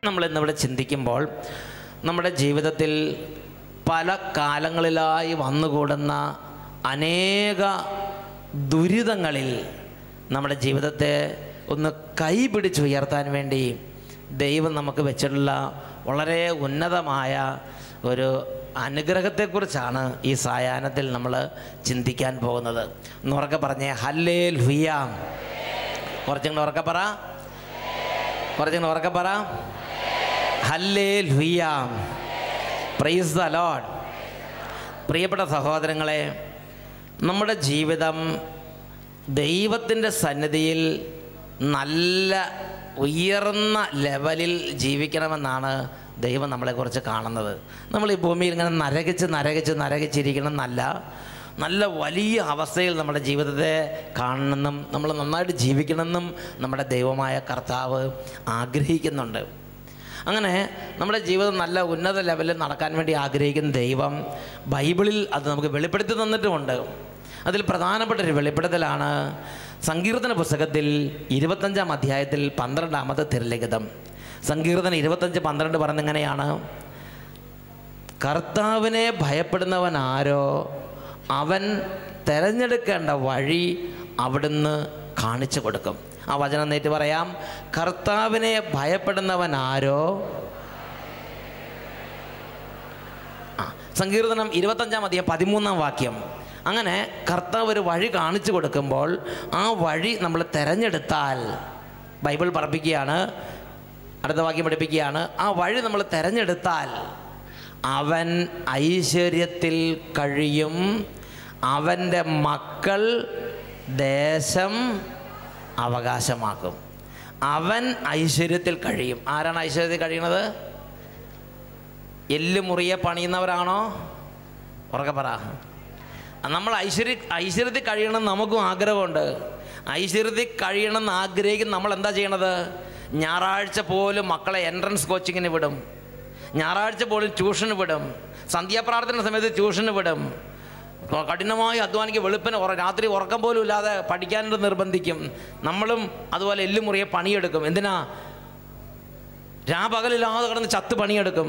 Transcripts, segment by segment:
നമ്മൾ ഇന്നിവിടെ ചിന്തിക്കുമ്പോൾ നമ്മുടെ ജീവിതത്തിൽ പല കാലങ്ങളിലായി വന്നുകൂടുന്ന അനേക ദുരിതങ്ങളിൽ നമ്മുടെ ജീവിതത്തെ ഒന്ന് കൈപിടിച്ചുയർത്താൻ വേണ്ടി ദൈവം നമുക്ക് വെച്ചിട്ടുള്ള വളരെ ഉന്നതമായ ഒരു അനുഗ്രഹത്തെക്കുറിച്ചാണ് ഈ സായാഹ്നത്തിൽ നമ്മൾ ചിന്തിക്കാൻ പോകുന്നത് എന്നുറക്കെ പറഞ്ഞേ ഹല്ലേ ലുയാം കുറച്ചുകൂടെ ഉറക്കെ പറ കുറച്ചുകൂടെ ഉറക്കെ പറ ഹല്ലേ ലുയാം പ്രൈസ് ദ ലോഡ് പ്രിയപ്പെട്ട സഹോദരങ്ങളെ നമ്മുടെ ജീവിതം ദൈവത്തിൻ്റെ സന്നിധിയിൽ നല്ല ഉയർന്ന ലെവലിൽ ജീവിക്കണമെന്നാണ് ദൈവം നമ്മളെക്കുറിച്ച് കാണുന്നത് നമ്മൾ ഈ ഭൂമിയിൽ ഇങ്ങനെ നരകിച്ച് നരകിച്ച് നരകിച്ചിരിക്കണം എന്നല്ല നല്ല വലിയ അവസ്ഥയിൽ നമ്മുടെ ജീവിതത്തെ കാണണമെന്നും നമ്മൾ നന്നായിട്ട് ജീവിക്കണമെന്നും നമ്മുടെ ദൈവമായ കർത്താവ് ആഗ്രഹിക്കുന്നുണ്ട് അങ്ങനെ നമ്മുടെ ജീവിതം നല്ല ഉന്നത ലെവലിൽ നടക്കാൻ വേണ്ടി ആഗ്രഹിക്കുന്ന ദൈവം ബൈബിളിൽ അത് നമുക്ക് വെളിപ്പെടുത്തി തന്നിട്ടുമുണ്ട് അതിൽ പ്രധാനപ്പെട്ട ഒരു വെളിപ്പെടുത്തലാണ് സങ്കീർത്തന പുസ്തകത്തിൽ ഇരുപത്തഞ്ചാം അധ്യായത്തിൽ പന്ത്രണ്ടാമത്തെ തിരലിഖിതം സങ്കീർത്തനം ഇരുപത്തഞ്ച് പന്ത്രണ്ട് പറഞ്ഞിങ്ങനെയാണ് കർത്താവിനെ ഭയപ്പെടുന്നവൻ ആരോ അവൻ തിരഞ്ഞെടുക്കേണ്ട വഴി അവിടുന്ന് കാണിച്ചു കൊടുക്കും ആ വചനം നേറ്റ് പറയാം കർത്താവിനെ ഭയപ്പെടുന്നവൻ ആരോ ആ സങ്കീർത്തനം ഇരുപത്തഞ്ചാം അധികം പതിമൂന്നാം വാക്യം അങ്ങനെ കർത്താവ് ഒരു വഴി കാണിച്ചു കൊടുക്കുമ്പോൾ ആ വഴി നമ്മൾ തിരഞ്ഞെടുത്താൽ ബൈബിൾ പറപ്പിക്കുകയാണ് അടുത്ത വാക്യം പഠിപ്പിക്കുകയാണ് ആ വഴി നമ്മൾ തിരഞ്ഞെടുത്താൽ അവൻ ഐശ്വര്യത്തിൽ കഴിയും അവൻ്റെ മക്കൾ ദേശം അവകാശമാക്കും അവൻ ഐശ്വര്യത്തിൽ കഴിയും ആരാണ് ഐശ്വര്യത്തിൽ കഴിയുന്നത് എല്ല് മുറിയെ പണിയുന്നവരാണോ ഉറക്കെ പറ നമ്മൾ ഐശ്വര്യ ഐശ്വര്യത്തിൽ കഴിയണം നമുക്കും ആഗ്രഹമുണ്ട് ഐശ്വര്യത്തിൽ കഴിയണം എന്ന് ആഗ്രഹിക്കുന്ന നമ്മൾ എന്താ ചെയ്യണത് ഞായറാഴ്ച പോലും മക്കളെ എൻട്രൻസ് കോച്ചിങ്ങിന് വിടും ഞായറാഴ്ച പോലും ട്യൂഷന് വിടും സന്ധ്യാപ്രാർത്ഥന സമയത്ത് ട്യൂഷന് വിടും കഠിനമായി അധ്വാനിക്ക് വെളുപ്പിന് ഉറ രാത്രി ഉറക്കം പോലും ഇല്ലാതെ പഠിക്കാനായിട്ട് നിർബന്ധിക്കും നമ്മളും അതുപോലെ എല്ലുമുറിയെ പണിയെടുക്കും എന്തിനാ രാപകലില്ലാതെ കിടന്ന് ചത്ത് പണിയെടുക്കും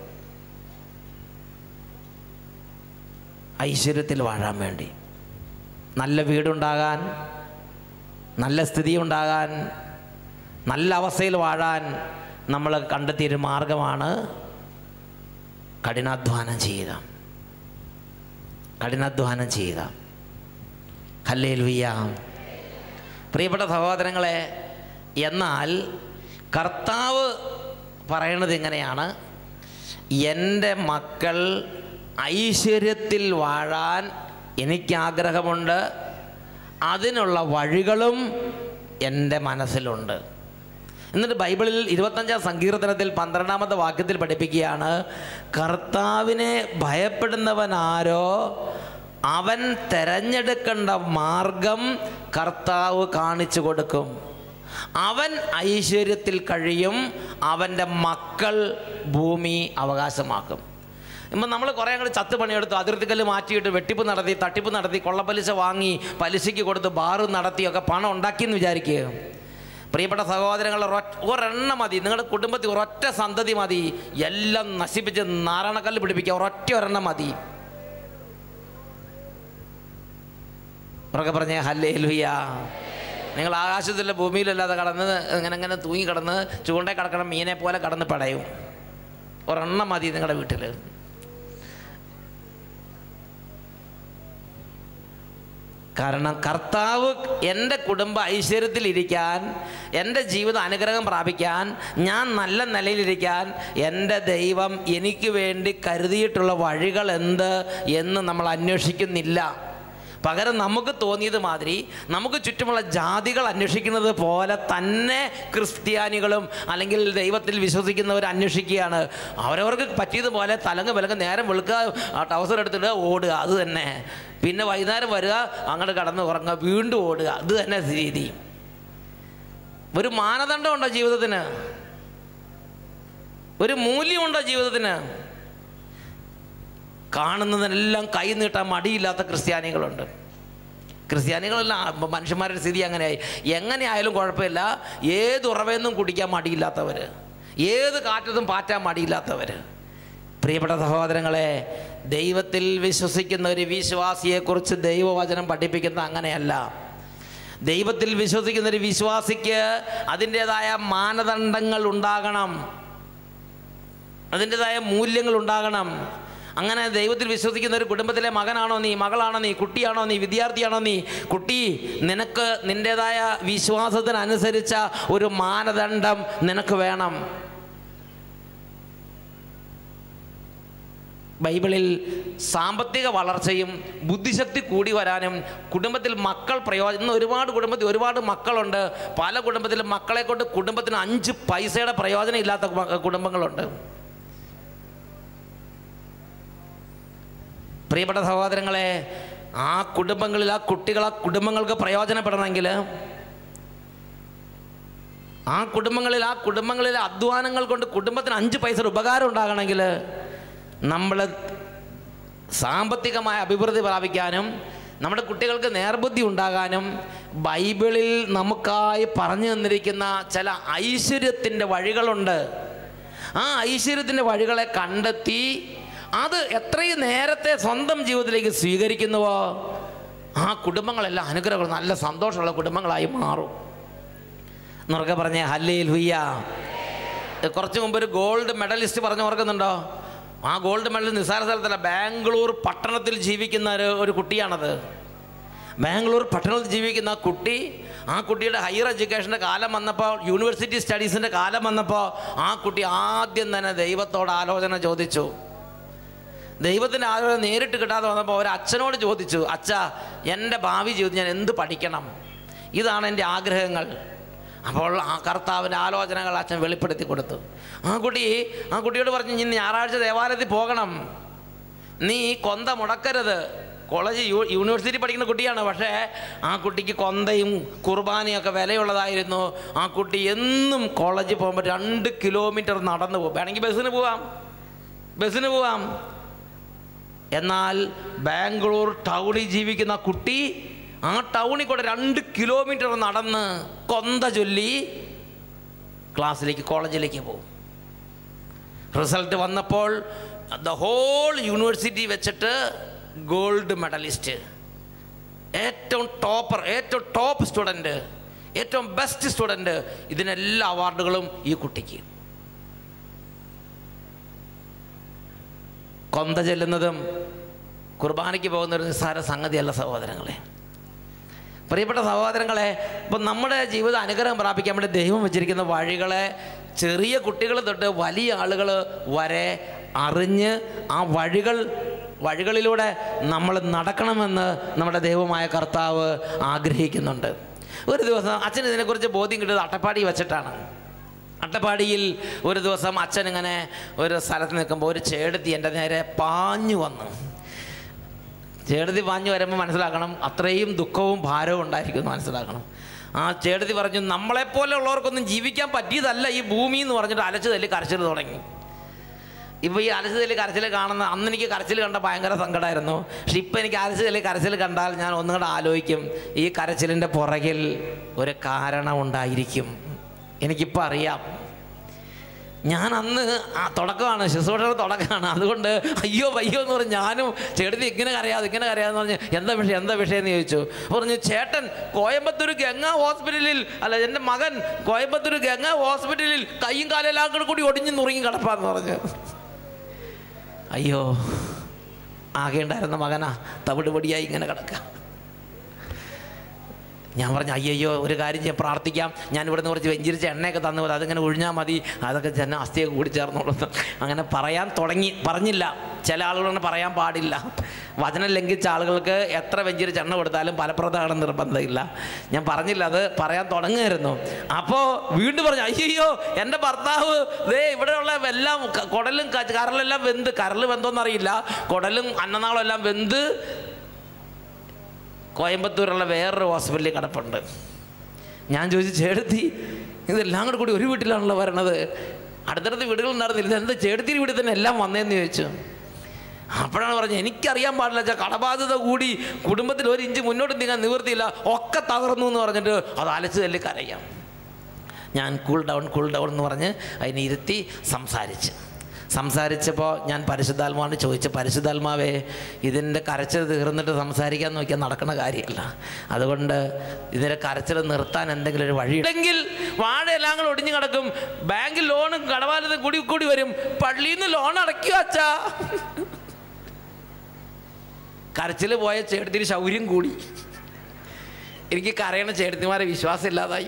ഐശ്വര്യത്തിൽ വാഴാൻ വേണ്ടി നല്ല വീടുണ്ടാകാൻ നല്ല സ്ഥിതി ഉണ്ടാകാൻ നല്ല അവസ്ഥയിൽ വാഴാൻ നമ്മൾ കണ്ടെത്തിയൊരു മാർഗമാണ് കഠിനാധ്വാനം ചെയ്യുക കഠിനാധ്വാനം ചെയ്യുക ഹല്ലേ ലുയ്യാം പ്രിയപ്പെട്ട സഹോദരങ്ങളെ എന്നാൽ കർത്താവ് പറയണത് ഇങ്ങനെയാണ് എൻ്റെ മക്കൾ ഐശ്വര്യത്തിൽ വാഴാൻ എനിക്കാഗ്രഹമുണ്ട് അതിനുള്ള വഴികളും എൻ്റെ മനസ്സിലുണ്ട് എന്നിട്ട് ബൈബിളിൽ ഇരുപത്തഞ്ചാം സങ്കീർത്തനത്തിൽ പന്ത്രണ്ടാമത്തെ വാക്യത്തിൽ പഠിപ്പിക്കുകയാണ് കർത്താവിനെ ഭയപ്പെടുന്നവനാരോ അവൻ തെരഞ്ഞെടുക്കേണ്ട മാർഗം കർത്താവ് കാണിച്ചു കൊടുക്കും അവൻ ഐശ്വര്യത്തിൽ കഴിയും അവൻ്റെ മക്കൾ ഭൂമി അവകാശമാക്കും ഇപ്പം നമ്മൾ കുറേ അങ്ങോട്ട് ചത്ത് പണിയെടുത്തു അതിർത്തിക്കല്ല് മാറ്റിയിട്ട് വെട്ടിപ്പ് നടത്തി തട്ടിപ്പ് നടത്തി കൊള്ളപ്പലിശ വാങ്ങി പലിശയ്ക്ക് കൊടുത്ത് ബാറ് നടത്തിയൊക്കെ പണം ഉണ്ടാക്കിയെന്ന് വിചാരിക്കുക പ്രിയപ്പെട്ട സഹോദരങ്ങൾ ഒരെണ്ണം മതി നിങ്ങളുടെ കുടുംബത്തിൽ ഒരൊറ്റ സന്തതി മതി എല്ലാം നശിപ്പിച്ച് നാരായണക്കല്ല് പിടിപ്പിക്കുക ഒരൊറ്റ ഒരെണ്ണം മതി ഉറക്കെ പറഞ്ഞേ ഹല്ലേ ലുയ്യ നിങ്ങൾ ആകാശത്തിലെ ഭൂമിയിലല്ലാതെ കടന്ന് ഇങ്ങനെ ഇങ്ങനെ തൂങ്ങി കിടന്ന് ചൂണ്ടേ കിടക്കണം മീനെ പോലെ കടന്ന് പടയും ഒരെണ്ണം മതി നിങ്ങളുടെ വീട്ടിൽ കാരണം കർത്താവ് എൻ്റെ കുടുംബ ഐശ്വര്യത്തിലിരിക്കാൻ എൻ്റെ ജീവിതം അനുഗ്രഹം പ്രാപിക്കാൻ ഞാൻ നല്ല നിലയിലിരിക്കാൻ എൻ്റെ ദൈവം എനിക്ക് വേണ്ടി കരുതിയിട്ടുള്ള വഴികൾ എന്ത് എന്ന് നമ്മൾ അന്വേഷിക്കുന്നില്ല പകരം നമുക്ക് തോന്നിയത് മാതിരി നമുക്ക് ചുറ്റുമുള്ള ജാതികൾ അന്വേഷിക്കുന്നത് പോലെ തന്നെ ക്രിസ്ത്യാനികളും അല്ലെങ്കിൽ ദൈവത്തിൽ വിശ്വസിക്കുന്നവർ അന്വേഷിക്കുകയാണ് അവരവർക്ക് പറ്റിയതുപോലെ തലങ്ങ് വിലങ്ങ് നേരം വെളുക്കുക ആ ടൗസർ എടുത്തിട്ട് ഓടുക അത് തന്നെ പിന്നെ വൈകുന്നേരം വരിക അങ്ങോട്ട് കടന്ന് ഉറങ്ങുക വീണ്ടും ഓടുക അത് തന്നെ രീതി ഒരു മാനദണ്ഡമുണ്ടോ ജീവിതത്തിന് ഒരു മൂല്യമുണ്ടോ ജീവിതത്തിന് കാണുന്നതിനെല്ലാം കൈ നീട്ടാൻ മടിയില്ലാത്ത ക്രിസ്ത്യാനികളുണ്ട് ക്രിസ്ത്യാനികളെല്ലാം മനുഷ്യന്മാരുടെ സ്ഥിതി അങ്ങനെയായി എങ്ങനെയായാലും കുഴപ്പമില്ല ഏത് ഉറവയെന്നും കുടിക്കാൻ മടിയില്ലാത്തവർ ഏത് കാറ്റത്തും പാറ്റാൻ മടിയില്ലാത്തവർ പ്രിയപ്പെട്ട സഹോദരങ്ങളെ ദൈവത്തിൽ വിശ്വസിക്കുന്ന ഒരു വിശ്വാസിയെക്കുറിച്ച് ദൈവവചനം പഠിപ്പിക്കുന്ന അങ്ങനെയല്ല ദൈവത്തിൽ വിശ്വസിക്കുന്ന ഒരു വിശ്വാസിക്ക് അതിൻ്റെതായ മാനദണ്ഡങ്ങൾ ഉണ്ടാകണം അതിൻ്റെതായ മൂല്യങ്ങൾ ഉണ്ടാകണം അങ്ങനെ ദൈവത്തിൽ വിശ്വസിക്കുന്ന ഒരു കുടുംബത്തിലെ മകനാണോ നീ മകളാണോ നീ കുട്ടിയാണോ നീ വിദ്യാർത്ഥിയാണോ നീ കുട്ടി നിനക്ക് നിൻ്റെതായ വിശ്വാസത്തിനനുസരിച്ച ഒരു മാനദണ്ഡം നിനക്ക് വേണം ബൈബിളിൽ സാമ്പത്തിക വളർച്ചയും ബുദ്ധിശക്തി കൂടി വരാനും കുടുംബത്തിൽ മക്കൾ പ്രയോജനം ഇന്ന് ഒരുപാട് കുടുംബത്തിൽ ഒരുപാട് മക്കളുണ്ട് പല കുടുംബത്തിലും മക്കളെ കൊണ്ട് കുടുംബത്തിന് അഞ്ച് പൈസയുടെ പ്രയോജനം ഇല്ലാത്ത മ- കുടുംബങ്ങളുണ്ട് പ്രിയപ്പെട്ട സഹോദരങ്ങളെ ആ കുടുംബങ്ങളിൽ ആ കുട്ടികൾ ആ കുടുംബങ്ങൾക്ക് പ്രയോജനപ്പെടണമെങ്കിൽ ആ കുടുംബങ്ങളിൽ ആ കുടുംബങ്ങളിലെ അധ്വാനങ്ങൾ കൊണ്ട് കുടുംബത്തിന് അഞ്ച് പൈസ ഉപകാരം ഉണ്ടാകണമെങ്കിൽ നമ്മൾ സാമ്പത്തികമായ അഭിവൃദ്ധി പ്രാപിക്കാനും നമ്മുടെ കുട്ടികൾക്ക് നേർബുദ്ധി ഉണ്ടാകാനും ബൈബിളിൽ നമുക്കായി പറഞ്ഞു തന്നിരിക്കുന്ന ചില ഐശ്വര്യത്തിൻ്റെ വഴികളുണ്ട് ആ ഐശ്വര്യത്തിൻ്റെ വഴികളെ കണ്ടെത്തി അത് എത്രയും നേരത്തെ സ്വന്തം ജീവിതത്തിലേക്ക് സ്വീകരിക്കുന്നുവോ ആ കുടുംബങ്ങളെല്ലാം അനുഗ്രഹങ്ങൾ നല്ല സന്തോഷമുള്ള കുടുംബങ്ങളായി മാറും എന്നൊക്കെ പറഞ്ഞേ ഹല്ലയിൽ ഹുയ്യ കുറച്ച് മുമ്പ് ഒരു ഗോൾഡ് മെഡലിസ്റ്റ് പറഞ്ഞു ഓർക്കുന്നുണ്ടോ ആ ഗോൾഡ് മെഡൽ നിസ്സാര സ്ഥലത്തല്ല ബാംഗ്ലൂർ പട്ടണത്തിൽ ജീവിക്കുന്ന ഒരു ഒരു കുട്ടിയാണത് ബാംഗ്ലൂർ പട്ടണത്തിൽ ജീവിക്കുന്ന ആ കുട്ടി ആ കുട്ടിയുടെ ഹയർ എഡ്യൂക്കേഷൻ്റെ കാലം വന്നപ്പോൾ യൂണിവേഴ്സിറ്റി സ്റ്റഡീസിൻ്റെ കാലം വന്നപ്പോൾ ആ കുട്ടി ആദ്യം തന്നെ ദൈവത്തോട് ആലോചന ചോദിച്ചു ദൈവത്തിൻ്റെ ആലോചന നേരിട്ട് കിട്ടാതെ വന്നപ്പോൾ ഒരു അച്ഛനോട് ചോദിച്ചു അച്ഛ എൻ്റെ ഭാവി ജീവിതം ഞാൻ എന്ത് പഠിക്കണം ഇതാണ് എൻ്റെ ആഗ്രഹങ്ങൾ അപ്പോൾ ആ കർത്താവിൻ്റെ ആലോചനകൾ അച്ഛൻ വെളിപ്പെടുത്തി കൊടുത്തു ആ കുട്ടി ആ കുട്ടിയോട് പറഞ്ഞു ഇനി ഞായറാഴ്ച ദേവാലയത്തിൽ പോകണം നീ കൊന്ത മുടക്കരുത് കോളേജ് യൂ യൂണിവേഴ്സിറ്റി പഠിക്കുന്ന കുട്ടിയാണ് പക്ഷേ ആ കുട്ടിക്ക് കൊന്തയും കുർബാനയൊക്കെ വിലയുള്ളതായിരുന്നു ആ കുട്ടി എന്നും കോളേജിൽ പോകുമ്പോൾ രണ്ട് കിലോമീറ്റർ നടന്നു പോകും വേണമെങ്കിൽ ബസ്സിന് പോവാം ബസ്സിന് പോവാം എന്നാൽ ബാംഗ്ലൂർ ടൗണിൽ ജീവിക്കുന്ന കുട്ടി ആ ടൗണിൽ കൂടെ രണ്ട് കിലോമീറ്റർ നടന്ന് കൊന്ത ചൊല്ലി ക്ലാസ്സിലേക്ക് കോളേജിലേക്ക് പോകും റിസൾട്ട് വന്നപ്പോൾ ദ ഹോൾ യൂണിവേഴ്സിറ്റി വെച്ചിട്ട് ഗോൾഡ് മെഡലിസ്റ്റ് ഏറ്റവും ടോപ്പർ ഏറ്റവും ടോപ്പ് സ്റ്റുഡൻറ്റ് ഏറ്റവും ബെസ്റ്റ് സ്റ്റുഡൻറ്റ് ഇതിനെല്ലാ അവാർഡുകളും ഈ കുട്ടിക്ക് കൊന്ത ചെല്ലുന്നതും കുർബാനയ്ക്ക് പോകുന്ന ഒരു നിസ്സാര സംഗതിയല്ല സഹോദരങ്ങളെ പ്രിയപ്പെട്ട സഹോദരങ്ങളെ ഇപ്പം നമ്മുടെ ജീവിത അനുഗ്രഹം പ്രാപിക്കാൻ വേണ്ടി ദൈവം വെച്ചിരിക്കുന്ന വഴികളെ ചെറിയ കുട്ടികൾ തൊട്ട് വലിയ ആളുകൾ വരെ അറിഞ്ഞ് ആ വഴികൾ വഴികളിലൂടെ നമ്മൾ നടക്കണമെന്ന് നമ്മുടെ ദൈവമായ കർത്താവ് ആഗ്രഹിക്കുന്നുണ്ട് ഒരു ദിവസം അച്ഛൻ ഇതിനെക്കുറിച്ച് ബോധ്യം കിട്ടിയത് അട്ടപ്പാടി വെച്ചിട്ടാണ് അട്ടപ്പാടിയിൽ ഒരു ദിവസം അച്ഛൻ ഇങ്ങനെ ഒരു സ്ഥലത്ത് നിൽക്കുമ്പോൾ ഒരു ചേടത്തി എൻ്റെ നേരെ പാഞ്ഞു വന്നു ചേടത്തി പാഞ്ഞു വരുമ്പോൾ മനസ്സിലാക്കണം അത്രയും ദുഃഖവും ഭാരവും ഉണ്ടായിരിക്കും എന്ന് മനസ്സിലാക്കണം ആ ചേടത്തി പറഞ്ഞു നമ്മളെപ്പോലെ ഉള്ളവർക്കൊന്നും ജീവിക്കാൻ പറ്റിയതല്ല ഈ ഭൂമി എന്ന് പറഞ്ഞിട്ട് അലച്ചു തല്ലി കരച്ചിൽ തുടങ്ങി ഇപ്പോൾ ഈ അലച്ചു തല്ലി കരച്ചിൽ കാണുന്ന അന്ന് എനിക്ക് കരച്ചിൽ കണ്ട ഭയങ്കര സങ്കടമായിരുന്നു പക്ഷെ ഇപ്പം എനിക്ക് അലച്ചു തല്ലി കരച്ചിൽ കണ്ടാൽ ഞാൻ ഒന്നും കൂടെ ആലോചിക്കും ഈ കരച്ചിലിൻ്റെ പുറകിൽ ഒരു കാരണം ഉണ്ടായിരിക്കും എനിക്കിപ്പോൾ അറിയാം ഞാൻ അന്ന് ആ തുടക്കമാണ് ശുശ്രൂഷയുടെ തുടക്കമാണ് അതുകൊണ്ട് അയ്യോ അയ്യോ എന്ന് പറഞ്ഞ് ഞാനും ചേട്ടത്തി ഇങ്ങനെ കരയാതെ ഇങ്ങനെ കരയാന്ന് പറഞ്ഞ് എന്താ വിഷയം എന്താ വിഷയം എന്ന് ചോദിച്ചു പറഞ്ഞു ചേട്ടൻ കോയമ്പത്തൂർ ഗംഗ ഹോസ്പിറ്റലിൽ അല്ല എൻ്റെ മകൻ കോയമ്പത്തൂർ ഗംഗ ഹോസ്പിറ്റലിൽ കൈയും കാലെല്ലാം കൂടെ കൂടി ഒടിഞ്ഞ് നുറുങ്ങി കിടപ്പാന്ന് പറഞ്ഞു അയ്യോ ആകെ ഉണ്ടായിരുന്ന മകനാ തവിട് പൊടിയായി ഇങ്ങനെ കിടക്കാം ഞാൻ പറഞ്ഞു അയ്യോ ഒരു കാര്യം ചെയ്യാം പ്രാർത്ഥിക്കാം ഞാൻ ഇവിടുന്ന് കുറച്ച് വെഞ്ചിരിച്ച എണ്ണയൊക്കെ തന്നു പോലെ അതിങ്ങനെ ഒഴിഞ്ഞാൽ മതി അതൊക്കെ ജന അസ്ഥിയൊക്കെ കൂടി ചേർന്നോളൂ അങ്ങനെ പറയാൻ തുടങ്ങി പറഞ്ഞില്ല ചില ആളുകളങ്ങനെ പറയാൻ പാടില്ല വചനം ലംഘിച്ച ആളുകൾക്ക് എത്ര വെഞ്ചിരിച്ച എണ്ണ കൊടുത്താലും ഫലപ്രദമാണെന്ന് നിർബന്ധമില്ല ഞാൻ പറഞ്ഞില്ല അത് പറയാൻ തുടങ്ങുമായിരുന്നു അപ്പോൾ വീണ്ടും പറഞ്ഞു അയ്യോ എൻ്റെ ഭർത്താവ് ദേ ഇവിടെയുള്ള എല്ലാം ക- കുടലും ക- കരലെല്ലാം വെന്ത് കരൽ വെന്തോന്നറിയില്ല കുടലും അന്നനാളും എല്ലാം വെന്ത് കോയമ്പത്തൂരുള്ള വേറൊരു ഹോസ്പിറ്റലിൽ കിടപ്പുണ്ട് ഞാൻ ചോദിച്ചു ചേടത്തി ഇതെല്ലാം കൂടെ കൂടി ഒരു വീട്ടിലാണല്ലോ വരണത് അടുത്തടുത്ത് വീടുകൾ ഉണ്ടായിരുന്നില്ല എന്താ ചേടത്തിരി വീട്ടിൽ തന്നെ എല്ലാം വന്നേന്ന് ചോദിച്ചു അപ്പോഴാണ് പറഞ്ഞത് എനിക്കറിയാൻ പാടില്ല വെച്ചാൽ കടബാധ്യത കൂടി കുടുംബത്തിൽ ഒരു ഇഞ്ച് മുന്നോട്ട് നീങ്ങാൻ നിവൃത്തിയില്ല ഒക്കെ തകർന്നു എന്ന് പറഞ്ഞിട്ട് അത് അലച്ചു തല്ലി കരയാം ഞാൻ കൂൾ ഡൗൺ കൂൾ ഡൗൺ എന്ന് പറഞ്ഞ് അതിനെ ഇരുത്തി സംസാരിച്ച് സംസാരിച്ചപ്പോൾ ഞാൻ പരിശുദ്ധാത്മാവിന് ചോദിച്ചു പരിശുദ്ധാത്മാവേ ഇതിൻ്റെ കരച്ചിൽ തീർന്നിട്ട് സംസാരിക്കാൻ നോക്കിയാൽ നടക്കുന്ന കാര്യമല്ല അതുകൊണ്ട് ഇതിൻ്റെ കരച്ചിൽ നിർത്താൻ എന്തെങ്കിലും ഒരു വഴി ഉണ്ടെങ്കിൽ വാഴയെല്ലാം കൂടെ ഒടിഞ്ഞു കിടക്കും ബാങ്കിൽ ലോണും കടവാലതും കൂടി കൂടി വരും പള്ളിയിൽ നിന്ന് ലോൺ അടയ്ക്കുക അച്ഛാ കരച്ചിൽ പോയ ചേട്ടത്തിന് ശൗര്യം കൂടി എനിക്ക് കരയണ ചേട്ടത്തിമാരെ വിശ്വാസം ഇല്ലാതായി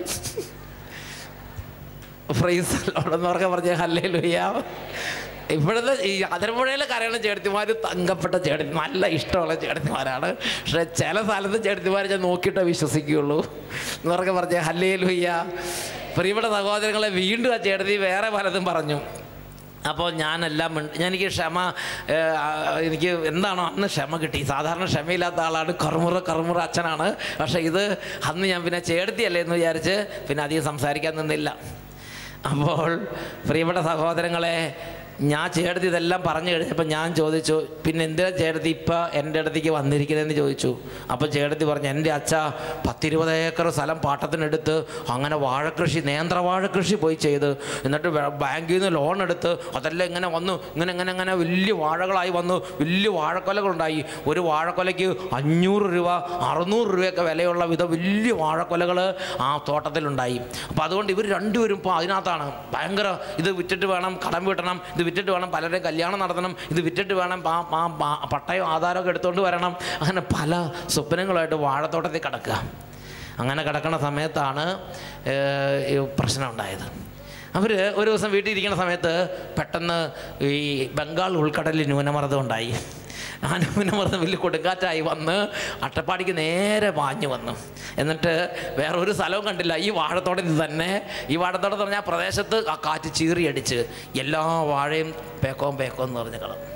ഫ്രൈസ് എന്ന് പറഞ്ഞ പറഞ്ഞ ഹല്ലേ ലുയ്യ ഇപ്പോഴത്തെ ഈ അതിരമ്പുഴയിലെ കരയണ ചേട്ടത്തിമാർ തങ്കപ്പെട്ട ചേട്ടത്തി നല്ല ഇഷ്ടമുള്ള ചേട്ടത്തിമാരാണ് പക്ഷേ ചില സ്ഥലത്ത് ചേട്ടത്തിമാരെ ഞാൻ നോക്കിയിട്ടേ വിശ്വസിക്കുകയുള്ളൂ എന്ന് പറഞ്ഞ പറഞ്ഞ ഹല്ലേ ലുയ്യ പ്രിയപ്പെട്ട സഹോദരങ്ങളെ വീണ്ടും ആ ചേട്ടത്തി വേറെ പലതും പറഞ്ഞു അപ്പോൾ ഞാനെല്ലാം മിണ്ട- ഞാൻ എനിക്ക് ക്ഷമ ഏഹ്, ആ, എനിക്ക് എന്താണോ അന്ന് ക്ഷമ കിട്ടി സാധാരണ ക്ഷമയില്ലാത്ത ആളാണ് കറുമുറ കറുമുറ അച്ഛനാണ് പക്ഷേ ഇത് അന്ന് ഞാൻ പിന്നെ ചേർത്തിയല്ലേ എന്ന് വിചാരിച്ച് പിന്നെ അധികം സംസാരിക്കാൻ നിന്നില്ല അപ്പോൾ പ്രിയപ്പെട്ട സഹോദരങ്ങളെ ഞാൻ ചേട്ടത്തി ഇതെല്ലാം പറഞ്ഞു കഴിഞ്ഞപ്പോൾ ഞാൻ ചോദിച്ചു പിന്നെ എന്തിനാ ചേട്ടത്തി ഇപ്പം എൻ്റെ അടുത്തേക്ക് വന്നിരിക്കുന്നതെന്ന് ചോദിച്ചു അപ്പോൾ ചേട്ടത്തി പറഞ്ഞു എൻ്റെ അച്ഛ പത്തിരുപത് ഏക്കർ സ്ഥലം പാട്ടത്തിനെടുത്ത് അങ്ങനെ വാഴക്കൃഷി നേന്ത്ര വാഴക്കൃഷി പോയി ചെയ്ത് എന്നിട്ട് വേ- ബാങ്കിൽ നിന്ന് ലോൺ എടുത്ത് അതെല്ലാം ഇങ്ങനെ വന്നു ഇങ്ങനെ ഇങ്ങനെ ഇങ്ങനെ വലിയ വാഴകളായി വന്നു വലിയ വാഴക്കൊലകളുണ്ടായി ഒരു വാഴക്കൊലയ്ക്ക് അഞ്ഞൂറ് രൂപ അറുന്നൂറ് രൂപയൊക്കെ വിലയുള്ള വിധം വലിയ വാഴക്കൊലകൾ ആ തോട്ടത്തിലുണ്ടായി അപ്പോൾ അതുകൊണ്ട് ഇവർ രണ്ടുപേരും ഇപ്പോൾ അതിനകത്താണ് ഭയങ്കര ഇത് വിറ്റിട്ട് വേണം കടം വീട്ടണം ഇത് വിറ്റിട്ട് വേണം പലരുടെയും കല്യാണം നടത്തണം ഇത് വിറ്റിട്ട് വേണം ആ ആ ആ പട്ടയം ആധാരമൊക്കെ എടുത്തുകൊണ്ട് വരണം അങ്ങനെ പല സ്വപ്നങ്ങളുമായിട്ട് വാഴത്തോട്ടത്തിൽ കിടക്കുക അങ്ങനെ കിടക്കുന്ന സമയത്താണ് ഏഹ്, ഈ പ്രശ്നം ഉണ്ടായത് അവർ ഒരു ദിവസം വീട്ടിൽ ഇരിക്കുന്ന സമയത്ത് പെട്ടെന്ന് ഈ ബംഗാൾ ഉൾക്കടലിൽ ന്യൂനമർദ്ദം ഉണ്ടായി ആ ന്യൂനമർദ്ദം വലിയ കൊടുങ്കാറ്റായി വന്ന് അട്ടപ്പാടിക്ക് നേരെ പാഞ്ഞു വന്നു എന്നിട്ട് വേറെ ഒരു സ്ഥലവും കണ്ടില്ല ഈ വാഴത്തോട്ടത്തിൽ തന്നെ ഈ വാഴത്തോട്ടം എന്ന് പറഞ്ഞാൽ ആ പ്രദേശത്ത് ആ കാറ്റ് ചീറിയടിച്ച് എല്ലാ വാഴയും പേക്കോം പേക്കോം എന്ന് പറഞ്ഞ് കളഞ്ഞു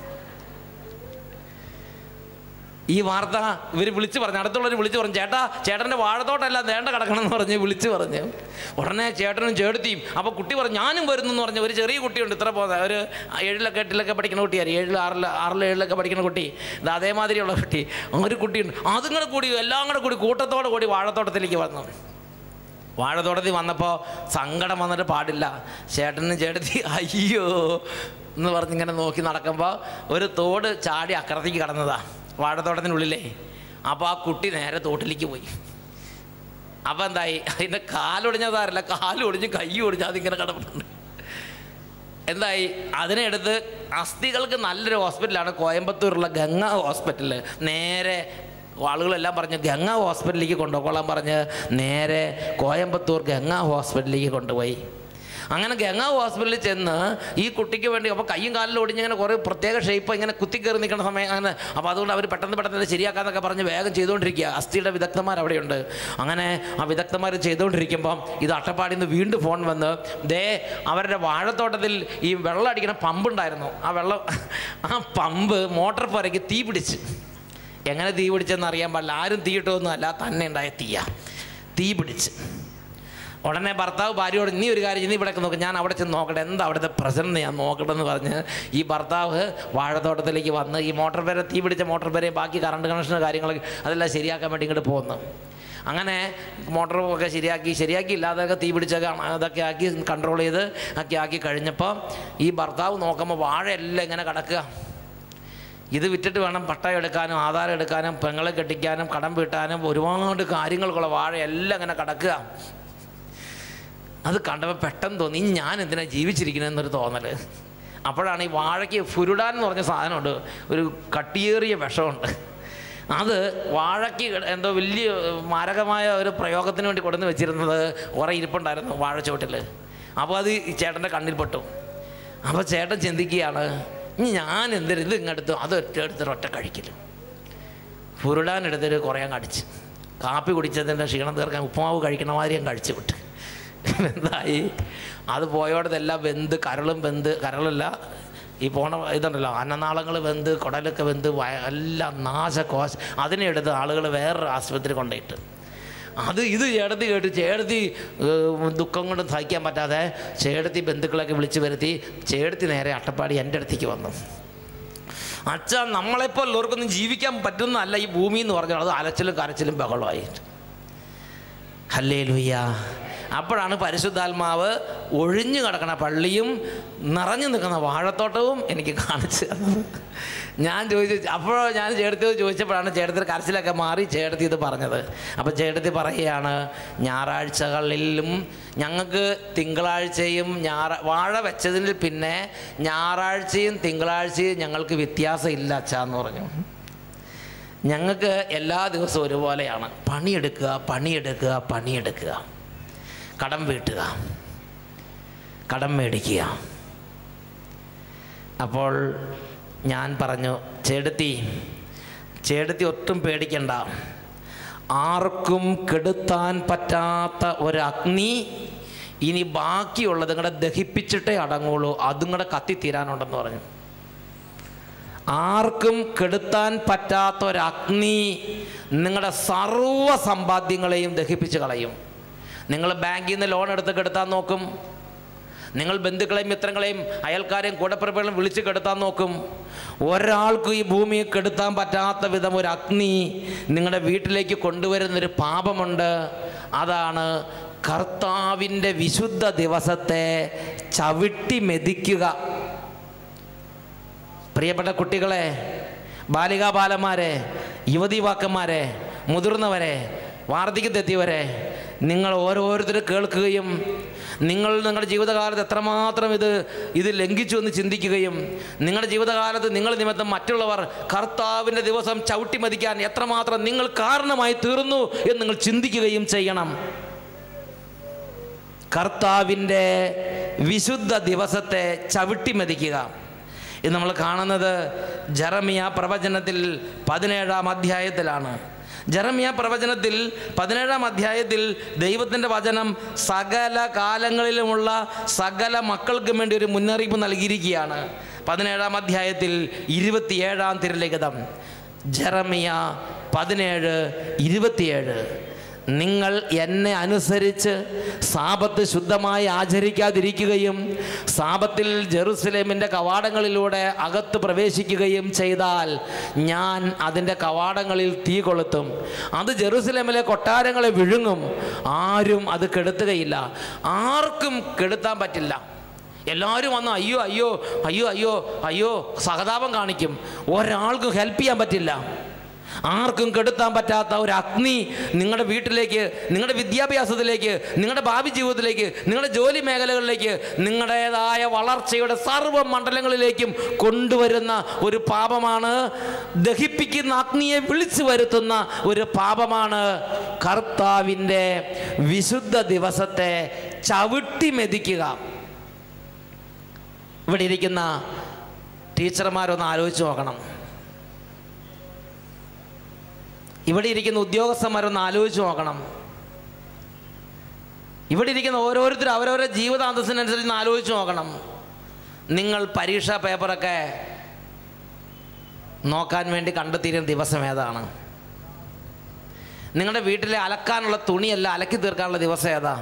ഈ വാർത്ത ഇവർ വിളിച്ചു പറഞ്ഞു അടുത്തുള്ളവർ വിളിച്ചു പറഞ്ഞു ചേട്ടാ ചേട്ടൻ്റെ വാഴത്തോട്ടമല്ല നേണ്ട കിടക്കണം എന്ന് പറഞ്ഞ് വിളിച്ചു പറഞ്ഞു ഉടനെ ചേട്ടനും ചേട്ടത്തിയും അപ്പോൾ കുട്ടി പറഞ്ഞു ഞാനും വരുന്നു എന്ന് പറഞ്ഞു ഒരു ചെറിയ കുട്ടിയുണ്ട് ഇത്ര പോകുന്നത് ഒരു ഏഴിലൊക്കെ എട്ടിലൊക്കെ പഠിക്കുന്ന കുട്ടിയാണ് ഏഴിൽ ആറിൽ ആറിൽ ഏഴിലൊക്കെ പഠിക്കുന്ന കുട്ടി ഇത് അതേമാതിരിയുള്ള കുട്ടി ഒരു കുട്ടിയുണ്ട് അതും കൂടെ കൂടി എല്ലാം കൂടെ കൂടി കൂട്ടത്തോടെ കൂടി വാഴത്തോട്ടത്തിലേക്ക് വന്നു വാഴത്തോട്ടത്തിൽ വന്നപ്പോൾ സങ്കടം വന്നിട്ട് പാടില്ല ചേട്ടനും ചേട്ടത്തി അയ്യോ എന്ന് പറഞ്ഞിങ്ങനെ നോക്കി നടക്കുമ്പോൾ ഒരു തോട് ചാടി അക്കരത്തേക്ക് കടന്നതാ വാഴത്തോട്ടത്തിനുള്ളിലേ അപ്പോൾ ആ കുട്ടി നേരെ തോട്ടിലേക്ക് പോയി അപ്പോൾ എന്തായി അതിൻ്റെ കാലൊടിഞ്ഞതാരല്ല കാലൊടിഞ്ഞ് കൈ ഒടിഞ്ഞ് അതിങ്ങനെ കിടപ്പുണ്ട് എന്തായി അതിനെ എടുത്ത് അസ്ഥികൾക്ക് നല്ലൊരു ഹോസ്പിറ്റലാണ് കോയമ്പത്തൂരുള്ള ഗംഗ ഹോസ്പിറ്റൽ നേരെ ആളുകളെല്ലാം പറഞ്ഞു ഗംഗ ഹോസ്പിറ്റലിലേക്ക് കൊണ്ടുപോയിക്കോളാൻ പറഞ്ഞ് നേരെ കോയമ്പത്തൂർ ഗംഗ ഹോസ്പിറ്റലിലേക്ക് കൊണ്ടുപോയി അങ്ങനെ ഗംഗ ഹോസ്പിറ്റലിൽ ചെന്ന് ഈ കുട്ടിക്ക് വേണ്ടി അപ്പോൾ കയ്യും കാലിലും ഒടിഞ്ഞിങ്ങനെ കുറേ പ്രത്യേക ഷേപ്പ് ഇങ്ങനെ കുത്തിക്കയറി നിൽക്കുന്ന സമയം അങ്ങനെ അപ്പോൾ അതുകൊണ്ട് അവർ പെട്ടെന്ന് പെട്ടെന്ന് ഇത് ശരിയാക്കാന്നൊക്കെ പറഞ്ഞ് വേഗം ചെയ്തുകൊണ്ടിരിക്കുക അസ്ഥിയുടെ വിദഗ്ധന്മാർ അവിടെയുണ്ട് അങ്ങനെ ആ വിദഗ്ധന്മാർ ചെയ്തുകൊണ്ടിരിക്കുമ്പം ഇത് അട്ടപ്പാടിയിൽ നിന്ന് വീണ്ടും ഫോൺ വന്ന് ദേ അവരുടെ വാഴത്തോട്ടത്തിൽ ഈ വെള്ളം അടിക്കുന്ന പമ്പുണ്ടായിരുന്നു ആ വെള്ളം ആ പമ്പ് മോട്ടോർ പുരയ്ക്ക് തീ പിടിച്ച് എങ്ങനെ തീ പിടിച്ചെന്ന് അറിയാൻ പാടില്ല ആരും തീയിട്ടൊന്നും അല്ല തന്നെ ഉണ്ടായ തീയ തീ പിടിച്ച് ഉടനെ ഭർത്താവ് ഭാര്യയോട് നീ ഒരു കാര്യം ചെയ്യ്, നീ ഇവിടെ നോക്ക് ഞാൻ അവിടെ ചെന്ന് നോക്കട്ടെ എന്താ അവിടുത്തെ പ്രശ്നം ഞാൻ നോക്കട്ടെ എന്ന് പറഞ്ഞ് ഈ ഭർത്താവ് വാഴത്തോട്ടത്തിലേക്ക് വന്ന് ഈ മോട്ടോർ പേരെ തീ പിടിച്ച മോട്ടോർ പേരെയും ബാക്കി കറണ്ട് കണക്ഷൻ കാര്യങ്ങളൊക്കെ അതെല്ലാം ശരിയാക്കാൻ വേണ്ടി ഇങ്ങോട്ട് പോകുന്നു അങ്ങനെ മോട്ടറും ഒക്കെ ശരിയാക്കി ശരിയാക്കി ഇല്ലാതൊക്കെ തീ പിടിച്ചൊക്കെ അണ- അതൊക്കെ ആക്കി കൺട്രോൾ ചെയ്ത് ഒക്കെ ആക്കി കഴിഞ്ഞപ്പോൾ ഈ ഭർത്താവ് നോക്കുമ്പോൾ വാഴയെല്ലാം ഇങ്ങനെ കിടക്കുക ഇത് വിറ്റിട്ട് വേണം പട്ടയം എടുക്കാനും ആധാരം എടുക്കാനും പെങ്ങളെ കെട്ടിക്കാനും കടം വീട്ടാനും ഒരുപാട് കാര്യങ്ങൾക്കുള്ള വാഴ എല്ലാം ഇങ്ങനെ കിടക്കുക അത് കണ്ടപ്പോൾ പെട്ടെന്ന് തോന്നി "ഇനി ഞാൻ എന്തിനാ ജീവിച്ചിരിക്കണമെന്നൊരു തോന്നൽ അപ്പോഴാണ് ഈ വാഴയ്ക്ക് ഫുരുടാൻ എന്ന് പറഞ്ഞ സാധനമുണ്ട് ഒരു കട്ടിയേറിയ വിഷമുണ്ട് അത് വാഴയ്ക്ക് എന്തോ വലിയ മാരകമായ ഒരു പ്രയോഗത്തിന് വേണ്ടി കൊണ്ടുവന്ന് വെച്ചിരുന്നത് കുറേ ഇരിപ്പുണ്ടായിരുന്നു വാഴച്ചോട്ടിൽ അപ്പോൾ അത് ഈ ചേട്ടൻ്റെ കണ്ണിൽ പെട്ടു അപ്പോൾ ചേട്ടൻ ചിന്തിക്കുകയാണ് "ഇനി ഞാൻ എന്തിനും ഇത് ഇങ്ങെടുത്തു അത് ഒറ്റ എടുത്തിട്ട് ഒറ്റ കഴിക്കലും ഫുരുടാൻ എടുത്തിട്ട് കുറേ അങ്ങ് അടിച്ച് കാപ്പി കുടിച്ചതിൻ്റെ ക്ഷീണം തീർക്കാൻ ഉപ്പുമാവ് കഴിക്കണ മാതിരി ഞാൻ കഴിച്ചു വിട്ട് എന്തായി അത് പോയോടത്തെല്ലാം വെന്ത് കരളും വെന്ത് കരളല്ല ഈ പോണ ഇതുണ്ടല്ലോ അന്നനാളങ്ങൾ വെന്ത് കുടലൊക്കെ വെന്ത് വയ- എല്ലാം നാശകോശ അതിനെ എടുത്ത് ആളുകൾ വേറൊരു ആശുപത്രി കൊണ്ടുപോയിട്ട് അത് ഇത് ചേടത്തി കേട്ട് ചേടത്തി ഏഹ്, ദുഃഖം കൊണ്ട് സഹിക്കാൻ പറ്റാതെ ചേടത്തി ബന്ധുക്കളൊക്കെ വിളിച്ചു വരുത്തി ചേടത്തി നേരെ അട്ടപ്പാടി എൻ്റെ അടുത്തേക്ക് വന്നു അച്ഛ നമ്മളെപ്പോൾ ഉള്ളവർക്കൊന്നും ജീവിക്കാൻ പറ്റുന്നതല്ല ഈ ഭൂമി എന്ന് പറഞ്ഞാൽ അത് അലച്ചിലും കരച്ചിലും ബഹളമായിട്ട് ഹല്ലേ ലുയ്യ അപ്പോഴാണ് പരിശുദ്ധാത്മാവ് ഒഴിഞ്ഞു കിടക്കണ പള്ളിയും നിറഞ്ഞു നിൽക്കുന്ന വാഴത്തോട്ടവും എനിക്ക് കാണിച്ചു തന്നത് ഞാൻ ചോദിച്ചു അപ്പോഴോ ഞാൻ ചേട്ടത്തി ചോദിച്ചപ്പോഴാണ് ചേട്ടത്തിൽ കരച്ചിലൊക്കെ മാറി ചേട്ടത്തി ഇത് പറഞ്ഞത് അപ്പോൾ ചേട്ടത്തി പറയുകയാണ് ഞായറാഴ്ചകളിലും ഞങ്ങൾക്ക് തിങ്കളാഴ്ചയും ഞായറ വാഴ വെച്ചതിൽ പിന്നെ ഞായറാഴ്ചയും തിങ്കളാഴ്ചയും ഞങ്ങൾക്ക് വ്യത്യാസം ഇല്ല അച്ഛാന്ന് പറഞ്ഞു ഞങ്ങൾക്ക് എല്ലാ ദിവസവും ഒരുപോലെയാണ് പണിയെടുക്കുക പണിയെടുക്കുക പണിയെടുക്കുക കടം വീട്ടുക കടം മേടിക്കുക അപ്പോൾ ഞാൻ പറഞ്ഞു ചേടത്തി ചേടത്തി ഒട്ടും പേടിക്കണ്ട ആർക്കും കെടുത്താൻ പറ്റാത്ത ഒരു അഗ്നി ഇനി ബാക്കിയുള്ളത് നിങ്ങളുടെ ദഹിപ്പിച്ചിട്ടേ അടങ്ങുള്ളൂ അതും കൂടെ കത്തിത്തീരാനുണ്ടെന്ന് പറഞ്ഞു ആർക്കും കെടുത്താൻ പറ്റാത്ത ഒരു അഗ്നി നിങ്ങളുടെ സർവ്വ സമ്പാദ്യങ്ങളെയും ദഹിപ്പിച്ച് കളയും നിങ്ങൾ ബാങ്കിൽ നിന്ന് ലോൺ എടുത്ത് കെടുത്താൻ നോക്കും നിങ്ങൾ ബന്ധുക്കളെയും മിത്രങ്ങളെയും അയൽക്കാരെയും കൂടപ്പിറപ്പുകളെയും വിളിച്ച് കെടുത്താൻ നോക്കും ഒരാൾക്കും ഈ ഭൂമിയെ കെടുത്താൻ പറ്റാത്ത വിധം ഒരു അഗ്നി നിങ്ങളുടെ വീട്ടിലേക്ക് കൊണ്ടുവരുന്നൊരു പാപമുണ്ട് അതാണ് കർത്താവിൻ്റെ വിശുദ്ധ ദിവസത്തെ ചവിട്ടി മെതിക്കുക പ്രിയപ്പെട്ട കുട്ടികളെ ബാലികാബാലന്മാരെ യുവതീവാക്കന്മാരെ മുതിർന്നവരെ വാർദ്ധക്യത്തെത്തിയവരെ നിങ്ങൾ ഓരോരുത്തരും കേൾക്കുകയും നിങ്ങൾ നിങ്ങളുടെ ജീവിതകാലത്ത് എത്രമാത്രം ഇത് ഇത് ലംഘിച്ചു എന്ന് ചിന്തിക്കുകയും നിങ്ങളുടെ ജീവിതകാലത്ത് നിങ്ങൾ നിമിത്തം മറ്റുള്ളവർ കർത്താവിൻ്റെ ദിവസം ചവിട്ടി മതിക്കാൻ എത്രമാത്രം നിങ്ങൾ കാരണമായി തീർന്നു എന്ന് നിങ്ങൾ ചിന്തിക്കുകയും ചെയ്യണം കർത്താവിൻ്റെ വിശുദ്ധ ദിവസത്തെ ചവിട്ടി മതിക്കുക ഇത് നമ്മൾ കാണുന്നത് ജറമിയ പ്രവചനത്തിൽ പതിനേഴാം അധ്യായത്തിലാണ് ജറമിയ പ്രവചനത്തിൽ പതിനേഴാം അധ്യായത്തിൽ ദൈവത്തിൻ്റെ വചനം സകല കാലങ്ങളിലുമുള്ള സകല മക്കൾക്കും വേണ്ടി ഒരു മുന്നറിയിപ്പ് നൽകിയിരിക്കുകയാണ് പതിനേഴാം അധ്യായത്തിൽ ഇരുപത്തിയേഴാം തിരലിഖിതം ജറമിയ പതിനേഴ് ഇരുപത്തിയേഴ് നിങ്ങൾ എന്നെ അനുസരിച്ച് സാപത്ത് ശുദ്ധമായി ആചരിക്കാതിരിക്കുകയും സാപത്തിൽ ജെറുസലേമിൻ്റെ കവാടങ്ങളിലൂടെ അകത്ത് പ്രവേശിക്കുകയും ചെയ്താൽ ഞാൻ അതിൻ്റെ കവാടങ്ങളിൽ തീ കൊളുത്തും അത് ജെറുസലേമിലെ കൊട്ടാരങ്ങളെ വിഴുങ്ങും ആരും അത് കെടുത്തുകയില്ല ആർക്കും കെടുത്താൻ പറ്റില്ല എല്ലാവരും വന്ന് അയ്യോ അയ്യോ അയ്യോ അയ്യോ അയ്യോ സഹതാപം കാണിക്കും ഒരാൾക്കും ഹെൽപ്പ് ചെയ്യാൻ പറ്റില്ല ആർക്കും കെടുത്താൻ പറ്റാത്ത ഒരു അഗ്നി നിങ്ങളുടെ വീട്ടിലേക്ക് നിങ്ങളുടെ വിദ്യാഭ്യാസത്തിലേക്ക് നിങ്ങളുടെ ഭാവി ജീവിതത്തിലേക്ക് നിങ്ങളുടെ ജോലി മേഖലകളിലേക്ക് നിങ്ങളുടേതായ വളർച്ചയുടെ സർവ്വ മണ്ഡലങ്ങളിലേക്കും കൊണ്ടുവരുന്ന ഒരു പാപമാണ് ദഹിപ്പിക്കുന്ന അഗ്നിയെ വിളിച്ചു വരുത്തുന്ന ഒരു പാപമാണ് കർത്താവിൻ്റെ വിശുദ്ധ ദിവസത്തെ ചവിട്ടി മെതിക്കുക ഇവിടെ ഇരിക്കുന്ന ടീച്ചർമാരൊന്ന് ആലോചിച്ച് നോക്കണം ഇവിടെ ഇരിക്കുന്ന ഉദ്യോഗസ്ഥന്മാരൊന്ന് ആലോചിച്ച് നോക്കണം ഇവിടെ ഇരിക്കുന്ന ഓരോരുത്തരും അവരവരുടെ ജീവിതാന്തസ്സിനനുസരിച്ച് ഒന്ന് ആലോചിച്ച് നോക്കണം നിങ്ങൾ പരീക്ഷാ പേപ്പറൊക്കെ നോക്കാൻ വേണ്ടി കണ്ടെത്തിയിരുന്ന ദിവസം ഏതാണ് നിങ്ങളുടെ വീട്ടിലെ അലക്കാനുള്ള തുണിയല്ല അലക്കി തീർക്കാനുള്ള ദിവസം ഏതാ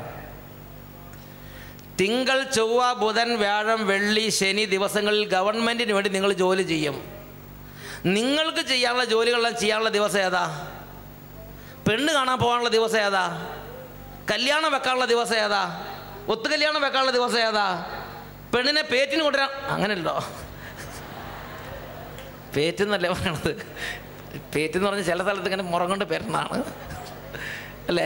തിങ്കൾ ചൊവ്വ ബുധൻ വ്യാഴം വെള്ളി ശനി ദിവസങ്ങളിൽ ഗവൺമെൻറ്റിന് വേണ്ടി നിങ്ങൾ ജോലി ചെയ്യും നിങ്ങൾക്ക് ചെയ്യാനുള്ള ജോലികളെല്ലാം ചെയ്യാനുള്ള ദിവസം ഏതാ പെണ്ണ് കാണാൻ പോകാനുള്ള ദിവസം ഏതാ കല്യാണം വെക്കാനുള്ള ദിവസം ഏതാ ഒത്തു കല്യാണം വെക്കാനുള്ള ദിവസം ഏതാ പെണ്ണിനെ പേറ്റിന് കൊണ്ടുവരാൻ അങ്ങനെയല്ലോ പേറ്റെന്നല്ലേ പറയണത് പേറ്റെന്ന് പറഞ്ഞാൽ ചില സ്ഥലത്ത് ഇങ്ങനെ മുറം കൊണ്ട് പേരുന്നതാണ് അല്ലേ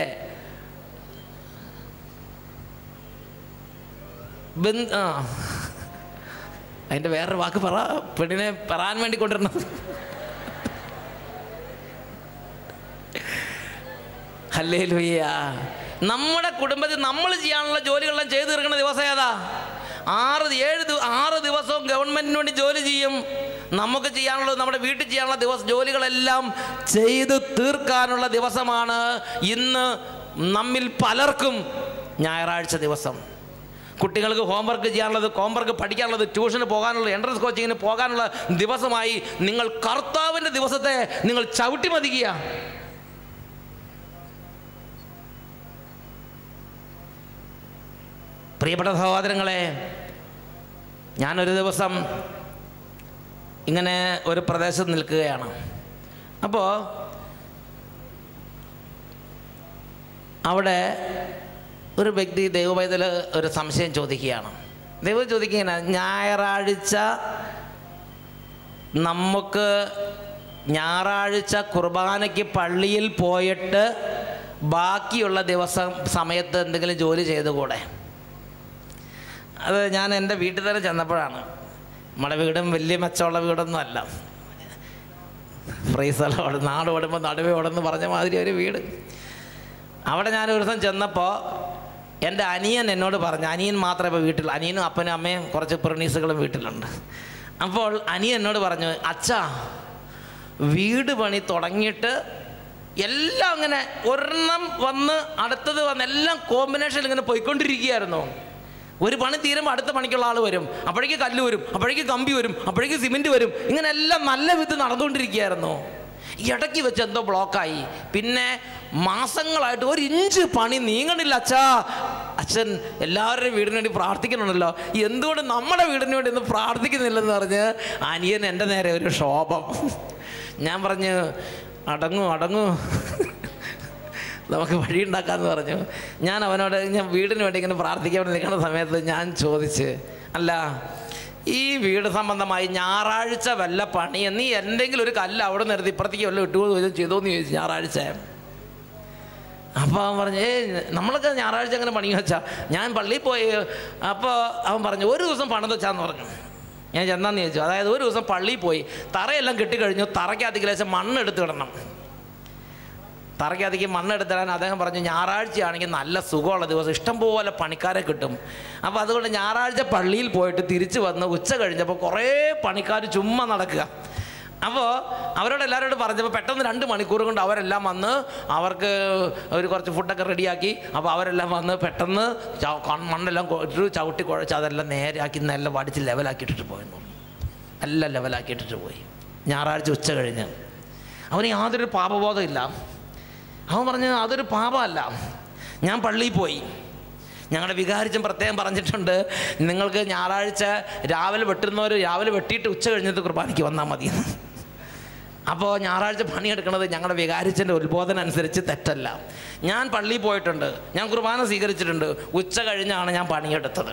ബന്ധ ആ അതിൻ്റെ വേറൊരു വാക്ക് പറ പെണ്ണിനെ പറയാൻ വേണ്ടി കൊണ്ടുവരണം അല്ലേ ലുയ്യ നമ്മുടെ കുടുംബത്തിൽ നമ്മൾ ചെയ്യാനുള്ള ജോലികളെല്ലാം ചെയ്തു തീർക്കുന്ന ദിവസം ഏതാ ആറ് ഏഴ് ദിവ- ആറ് ദിവസവും ഗവൺമെൻറ്റിന് വേണ്ടി ജോലി ചെയ്യും നമുക്ക് ചെയ്യാനുള്ളത് നമ്മുടെ വീട്ടിൽ ചെയ്യാനുള്ള ദിവസം ജോലികളെല്ലാം ചെയ്ത് തീർക്കാനുള്ള ദിവസമാണ് ഇന്ന് നമ്മിൽ പലർക്കും ഞായറാഴ്ച ദിവസം കുട്ടികൾക്ക് ഹോംവർക്ക് ചെയ്യാനുള്ളത് ഹോംവർക്ക് പഠിക്കാനുള്ളത് ട്യൂഷന് പോകാനുള്ളത് എൻട്രൻസ് കോച്ചിങ്ങിന് പോകാനുള്ള ദിവസമായി നിങ്ങൾ കർത്താവിൻ്റെ ദിവസത്തെ നിങ്ങൾ ചവിട്ടി മതിക്കുക പ്രിയപ്പെട്ട സഹോദരങ്ങളെ ഞാനൊരു ദിവസം ഇങ്ങനെ ഒരു പ്രദേശത്ത് നിൽക്കുകയാണ് അപ്പോൾ അവിടെ ഒരു വ്യക്തി ദൈവപൈതൽ ഒരു സംശയം ചോദിക്കുകയാണ് ദൈവം ചോദിക്കുകയാണ് ഞായറാഴ്ച നമുക്ക് ഞായറാഴ്ച കുർബാനയ്ക്ക് പള്ളിയിൽ പോയിട്ട് ബാക്കിയുള്ള ദിവസം സമയത്ത് എന്തെങ്കിലും ജോലി ചെയ്തുകൂടെ അത് ഞാൻ എൻ്റെ വീട്ടിൽ തന്നെ ചെന്നപ്പോഴാണ് നമ്മുടെ വീടും വലിയ മെച്ചമുള്ള വീടൊന്നും അല്ല ഫ്രീസലോട് നാട് ഓടുമ്പോൾ നടുവേ ഓടെന്ന് പറഞ്ഞ മാതിരി ഒരു വീട് അവിടെ ഞാൻ ഒരു ദിവസം ചെന്നപ്പോൾ എൻ്റെ അനിയൻ എന്നോട് പറഞ്ഞു അനിയൻ മാത്രമേ ഇപ്പോൾ വീട്ടിൽ അനിയനും അപ്പനും അമ്മയും കുറച്ച് പ്രണീസുകളും വീട്ടിലുണ്ട് അപ്പോൾ അനിയൻ എന്നോട് പറഞ്ഞു അച്ഛാ വീട് പണി തുടങ്ങിയിട്ട് എല്ലാം അങ്ങനെ ഒരെണ്ണം വന്ന് അടുത്തത് വന്ന് എല്ലാം കോമ്പിനേഷൻ ഇങ്ങനെ പോയിക്കൊണ്ടിരിക്കുകയായിരുന്നു ഒരു പണി തീരുമ്പോൾ അടുത്ത പണിക്കുള്ള ആൾ വരും അപ്പോഴേക്ക് കല്ല് വരും അപ്പോഴേക്ക് കമ്പി വരും അപ്പോഴേക്ക് സിമെൻറ്റ് വരും ഇങ്ങനെ എല്ലാം നല്ല വിധം നടന്നുകൊണ്ടിരിക്കുകയായിരുന്നു ഇടയ്ക്ക് വെച്ച് എന്തോ ബ്ലോക്കായി പിന്നെ മാസങ്ങളായിട്ട് ഒരു ഇഞ്ച് പണി നീങ്ങണില്ല അച്ഛാ അച്ഛൻ എല്ലാവരുടെയും വീടിന് വേണ്ടി പ്രാർത്ഥിക്കണമല്ലോ എന്തുകൊണ്ട് നമ്മുടെ വീടിന് വേണ്ടി ഒന്നും പ്രാർത്ഥിക്കുന്നില്ലെന്ന് പറഞ്ഞ് അനിയൻ എൻ്റെ നേരെ ഒരു ശോഭം ഞാൻ പറഞ്ഞു അടങ്ങൂ അടങ്ങൂ നമുക്ക് വഴി ഉണ്ടാക്കാമെന്ന് പറഞ്ഞു ഞാൻ അവനോട് ഞാൻ വീടിന് വേണ്ടി ഇങ്ങനെ പ്രാർത്ഥിക്കാൻ വേണ്ടി നിൽക്കുന്ന സമയത്ത് ഞാൻ ചോദിച്ച് അല്ല ഈ വീട് സംബന്ധമായി ഞായറാഴ്ച വല്ല പണി നീ എന്തെങ്കിലും ഒരു കല്ല് അവിടെ നിർത്തി ഇപ്പുറത്തേക്ക് വല്ല ഇട്ടുകൊണ്ട് ചെയ്തോന്ന് ചോദിച്ചു ഞായറാഴ്ച അപ്പോൾ അവൻ പറഞ്ഞു ഏ നമ്മളൊക്കെ ഞായറാഴ്ച അങ്ങനെ പണി വെച്ചാൽ ഞാൻ പള്ളിയിൽ പോയി അപ്പോൾ അവൻ പറഞ്ഞു ഒരു ദിവസം പണിത് വെച്ചാന്ന് പറഞ്ഞു ഞാൻ ചെന്നാന്ന് ചോദിച്ചു അതായത് ഒരു ദിവസം പള്ളിയിൽ പോയി തറയെല്ലാം കെട്ടിക്കഴിഞ്ഞു തറയ്ക്കകത്തേക്ക് ലേശം മണ്ണെടുത്ത് കിടണം തറയ്ക്കകത്തേക്ക് മണ്ണെടുത്തിടാൻ അദ്ദേഹം പറഞ്ഞു ഞായറാഴ്ചയാണെങ്കിൽ നല്ല സുഖമുള്ള ദിവസം ഇഷ്ടംപോലെ പണിക്കാരെ കിട്ടും അപ്പോൾ അതുകൊണ്ട് ഞായറാഴ്ച പള്ളിയിൽ പോയിട്ട് തിരിച്ച് വന്ന് ഉച്ച കഴിഞ്ഞപ്പോൾ കുറേ പണിക്കാർ ചുമ്മാ നടക്കുക അപ്പോൾ അവരോട് എല്ലാവരോടും പറഞ്ഞപ്പോൾ പെട്ടെന്ന് രണ്ട് മണിക്കൂർ കൊണ്ട് അവരെല്ലാം വന്ന് അവർക്ക് ഒരു കുറച്ച് ഫുഡൊക്കെ റെഡിയാക്കി അപ്പോൾ അവരെല്ലാം വന്ന് പെട്ടെന്ന് ച- കൺ- മണ്ണെല്ലാം ഒരു ചവിട്ടി കുഴച്ച് അതെല്ലാം നേരെയാക്കി എല്ലാം വടിച്ച് ലെവലാക്കിയിട്ടിട്ട് പോയെന്നു എല്ലാം ലെവലാക്കിയിട്ടിട്ട് പോയി ഞായറാഴ്ച ഉച്ച കഴിഞ്ഞ് അവന് യാതൊരു പാപബോധമില്ല അവൻ പറഞ്ഞു അതൊരു പാപമല്ല ഞാൻ പള്ളിയിൽ പോയി ഞങ്ങളുടെ വികാരിച്ചൻ പ്രത്യേകം പറഞ്ഞിട്ടുണ്ട് നിങ്ങൾക്ക് ഞായറാഴ്ച രാവിലെ വെട്ടുന്നവർ രാവിലെ വെട്ടിയിട്ട് ഉച്ച കഴിഞ്ഞിട്ട് കുർബാനയ്ക്ക് വന്നാൽ മതി അപ്പോൾ ഞായറാഴ്ച പണിയെടുക്കുന്നത് ഞങ്ങളുടെ വികാരിച്ചൻ്റെ ഉത്ബോധനം അനുസരിച്ച് തെറ്റല്ല ഞാൻ പള്ളിയിൽ പോയിട്ടുണ്ട് ഞാൻ കുർബാന സ്വീകരിച്ചിട്ടുണ്ട് ഉച്ച കഴിഞ്ഞാണ് ഞാൻ പണിയെടുത്തത്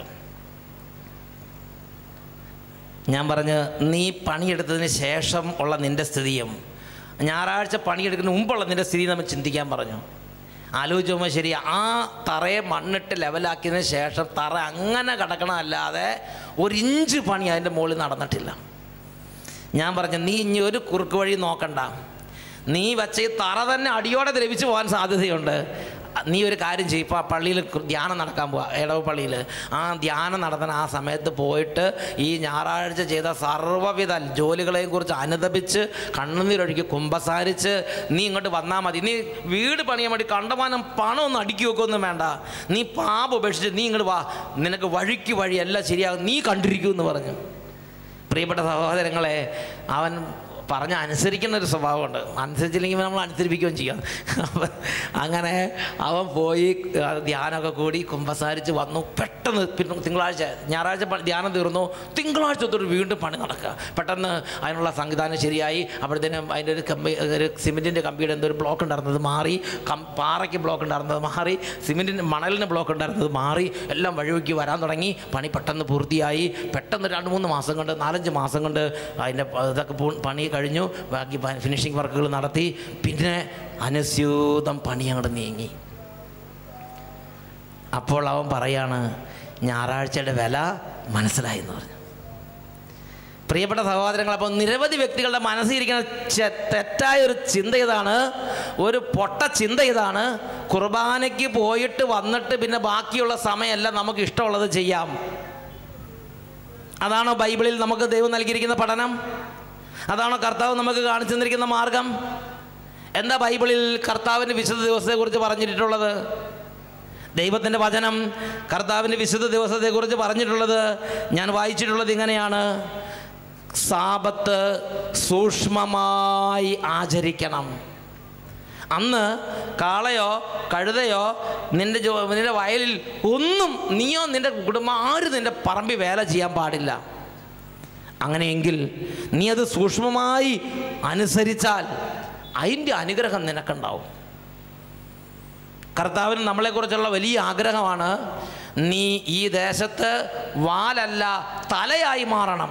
ഞാൻ പറഞ്ഞ് നീ പണിയെടുത്തതിന് ശേഷം ഉള്ള നിൻ്റെ സ്ഥിതിയും ഞായറാഴ്ച പണിയെടുക്കുന്ന മുമ്പുള്ള നിൻ്റെ സ്ഥിതി നമ്മൾ ചിന്തിക്കാൻ പറഞ്ഞു ആലോചിച്ച് നോക്കുമ്പോൾ ശരി ആ തറയെ മണ്ണിട്ട് ലെവലാക്കിയതിന് ശേഷം തറ അങ്ങനെ കിടക്കണമല്ലാതെ ഒരു ഇഞ്ച് പണി അതിൻ്റെ മുകളിൽ നടന്നിട്ടില്ല ഞാൻ പറഞ്ഞു നീ ഇനി ഒരു കുറുക്ക് വഴി നോക്കണ്ട നീ വച്ച ഈ തറ തന്നെ അടിയോടെ ദ്രവിച്ചു പോകാൻ സാധ്യതയുണ്ട് നീ ഒരു കാര്യം ചെയ്യും ഇപ്പോൾ പള്ളിയിൽ ധ്യാനം നടക്കാൻ പോവാ ഇടവ പള്ളിയിൽ ആ ധ്യാനം നടത്തുന്ന ആ സമയത്ത് പോയിട്ട് ഈ ഞായറാഴ്ച ചെയ്ത സർവ്വവിധ ജോലികളെയും കുറിച്ച് അനുദപിച്ച് കണ്ണുനീരൊഴുക്കി കുമ്പസാരിച്ച് നീ ഇങ്ങോട്ട് വന്നാൽ മതി നീ വീട് പണിയാൻ വേണ്ടി കണ്ടമാനം പണമൊന്നും അടുക്കി വെക്കൊന്നും വേണ്ട നീ പാപം ഉപേക്ഷിച്ച് നീ ഇങ്ങോട്ട് വാ നിനക്ക് വഴിക്ക് വഴി എല്ലാം ശരിയാകും നീ കണ്ടിരിക്കുമെന്ന് പറഞ്ഞു പ്രിയപ്പെട്ട സഹോദരങ്ങളെ അവൻ പറഞ്ഞ അനുസരിക്കുന്ന ഒരു സ്വഭാവമുണ്ട് അനുസരിച്ചില്ലെങ്കിൽ നമ്മൾ അനുസരിപ്പിക്കുകയും ചെയ്യാം അപ്പം അങ്ങനെ അവൻ പോയി ആ, ധ്യാനമൊക്കെ കൂടി കുമ്പസാരിച്ച് വന്നു പെട്ടെന്ന് പിന്നെ തിങ്കളാഴ്ച ഞായറാഴ്ച പണി- ധ്യാനം തീർന്നു തിങ്കളാഴ്ച തൊട്ട് വീണ്ടും പണി നടക്കുക പെട്ടെന്ന് അതിനുള്ള സംവിധാനം ശരിയായി അപ്പോഴത്തേനും അതിൻ്റെ ഒരു കമ്പി ഒരു സിമെൻറ്റിൻ്റെ കമ്പിയുടെ എന്തോ ഒരു ബ്ലോക്ക് ഉണ്ടായിരുന്നത് മാറി കം പാറയ്ക്ക് ബ്ലോക്ക് ഉണ്ടായിരുന്നത് മാറി സിമെൻറ്റിന് മണലിന് ബ്ലോക്ക് ഉണ്ടായിരുന്നത് മാറി എല്ലാം വഴിവെക്കി വരാൻ തുടങ്ങി പണി പെട്ടെന്ന് പൂർത്തിയായി പെട്ടെന്ന് രണ്ട് മൂന്ന് മാസം കൊണ്ട് നാലഞ്ച് മാസം കൊണ്ട് അതിൻ്റെ പ- ഇതൊക്കെ പൂ- പണി കഴിഞ്ഞു ബാക്കി ഫിനിഷിംഗ് വർക്കുകൾ നടത്തി പിന്നെ അനുസ്യൂതം പണി അങ്ങോട്ട് നീങ്ങി അപ്പോൾ അവൻ പറയാണ് ഞായറാഴ്ചയുടെ വില മനസ്സിലായി എന്ന് പറഞ്ഞു പ്രിയപ്പെട്ട സഹോദരങ്ങൾ അപ്പോൾ നിരവധി വ്യക്തികളുടെ മനസ്സിലിരിക്കുന്ന ചെ- തെറ്റായ ഒരു ചിന്ത ഇതാണ് ഒരു പൊട്ട ചിന്ത ഇതാണ് കുർബാനയ്ക്ക് പോയിട്ട് വന്നിട്ട് പിന്നെ ബാക്കിയുള്ള സമയമെല്ലാം നമുക്ക് ഇഷ്ടമുള്ളത് ചെയ്യാം അതാണോ ബൈബിളിൽ നമുക്ക് ദൈവം നൽകിയിരിക്കുന്ന പഠനം അതാണോ കർത്താവ് നമുക്ക് കാണിച്ചു തന്നിരിക്കുന്ന മാർഗം എന്താ ബൈബിളിൽ കർത്താവിൻ്റെ വിശുദ്ധ ദിവസത്തെക്കുറിച്ച് പറഞ്ഞിട്ടുള്ളത് ദൈവത്തിൻ്റെ വചനം കർത്താവിൻ്റെ വിശുദ്ധ ദിവസത്തെക്കുറിച്ച് പറഞ്ഞിട്ടുള്ളത് ഞാൻ വായിച്ചിട്ടുള്ളത് ഇങ്ങനെയാണ് സാപത്ത് സൂക്ഷ്മമായി ആചരിക്കണം അന്ന് കാളയോ കഴുതയോ നിന്റെ ജോ നിന്റെ വയലിൽ ഒന്നും നീയോ നിന്റെ കുടുംബം ആരും നിന്റെ പറമ്പിൽ വേല ചെയ്യാൻ പാടില്ല അങ്ങനെയെങ്കിൽ നീ അത് സൂക്ഷ്മമായി അനുസരിച്ചാൽ അതിൻ്റെ അനുഗ്രഹം നിനക്കുണ്ടാവും കർത്താവിന് നമ്മളെക്കുറിച്ചുള്ള വലിയ ആഗ്രഹമാണ് നീ ഈ ദേശത്ത് വാലല്ല തലയായി മാറണം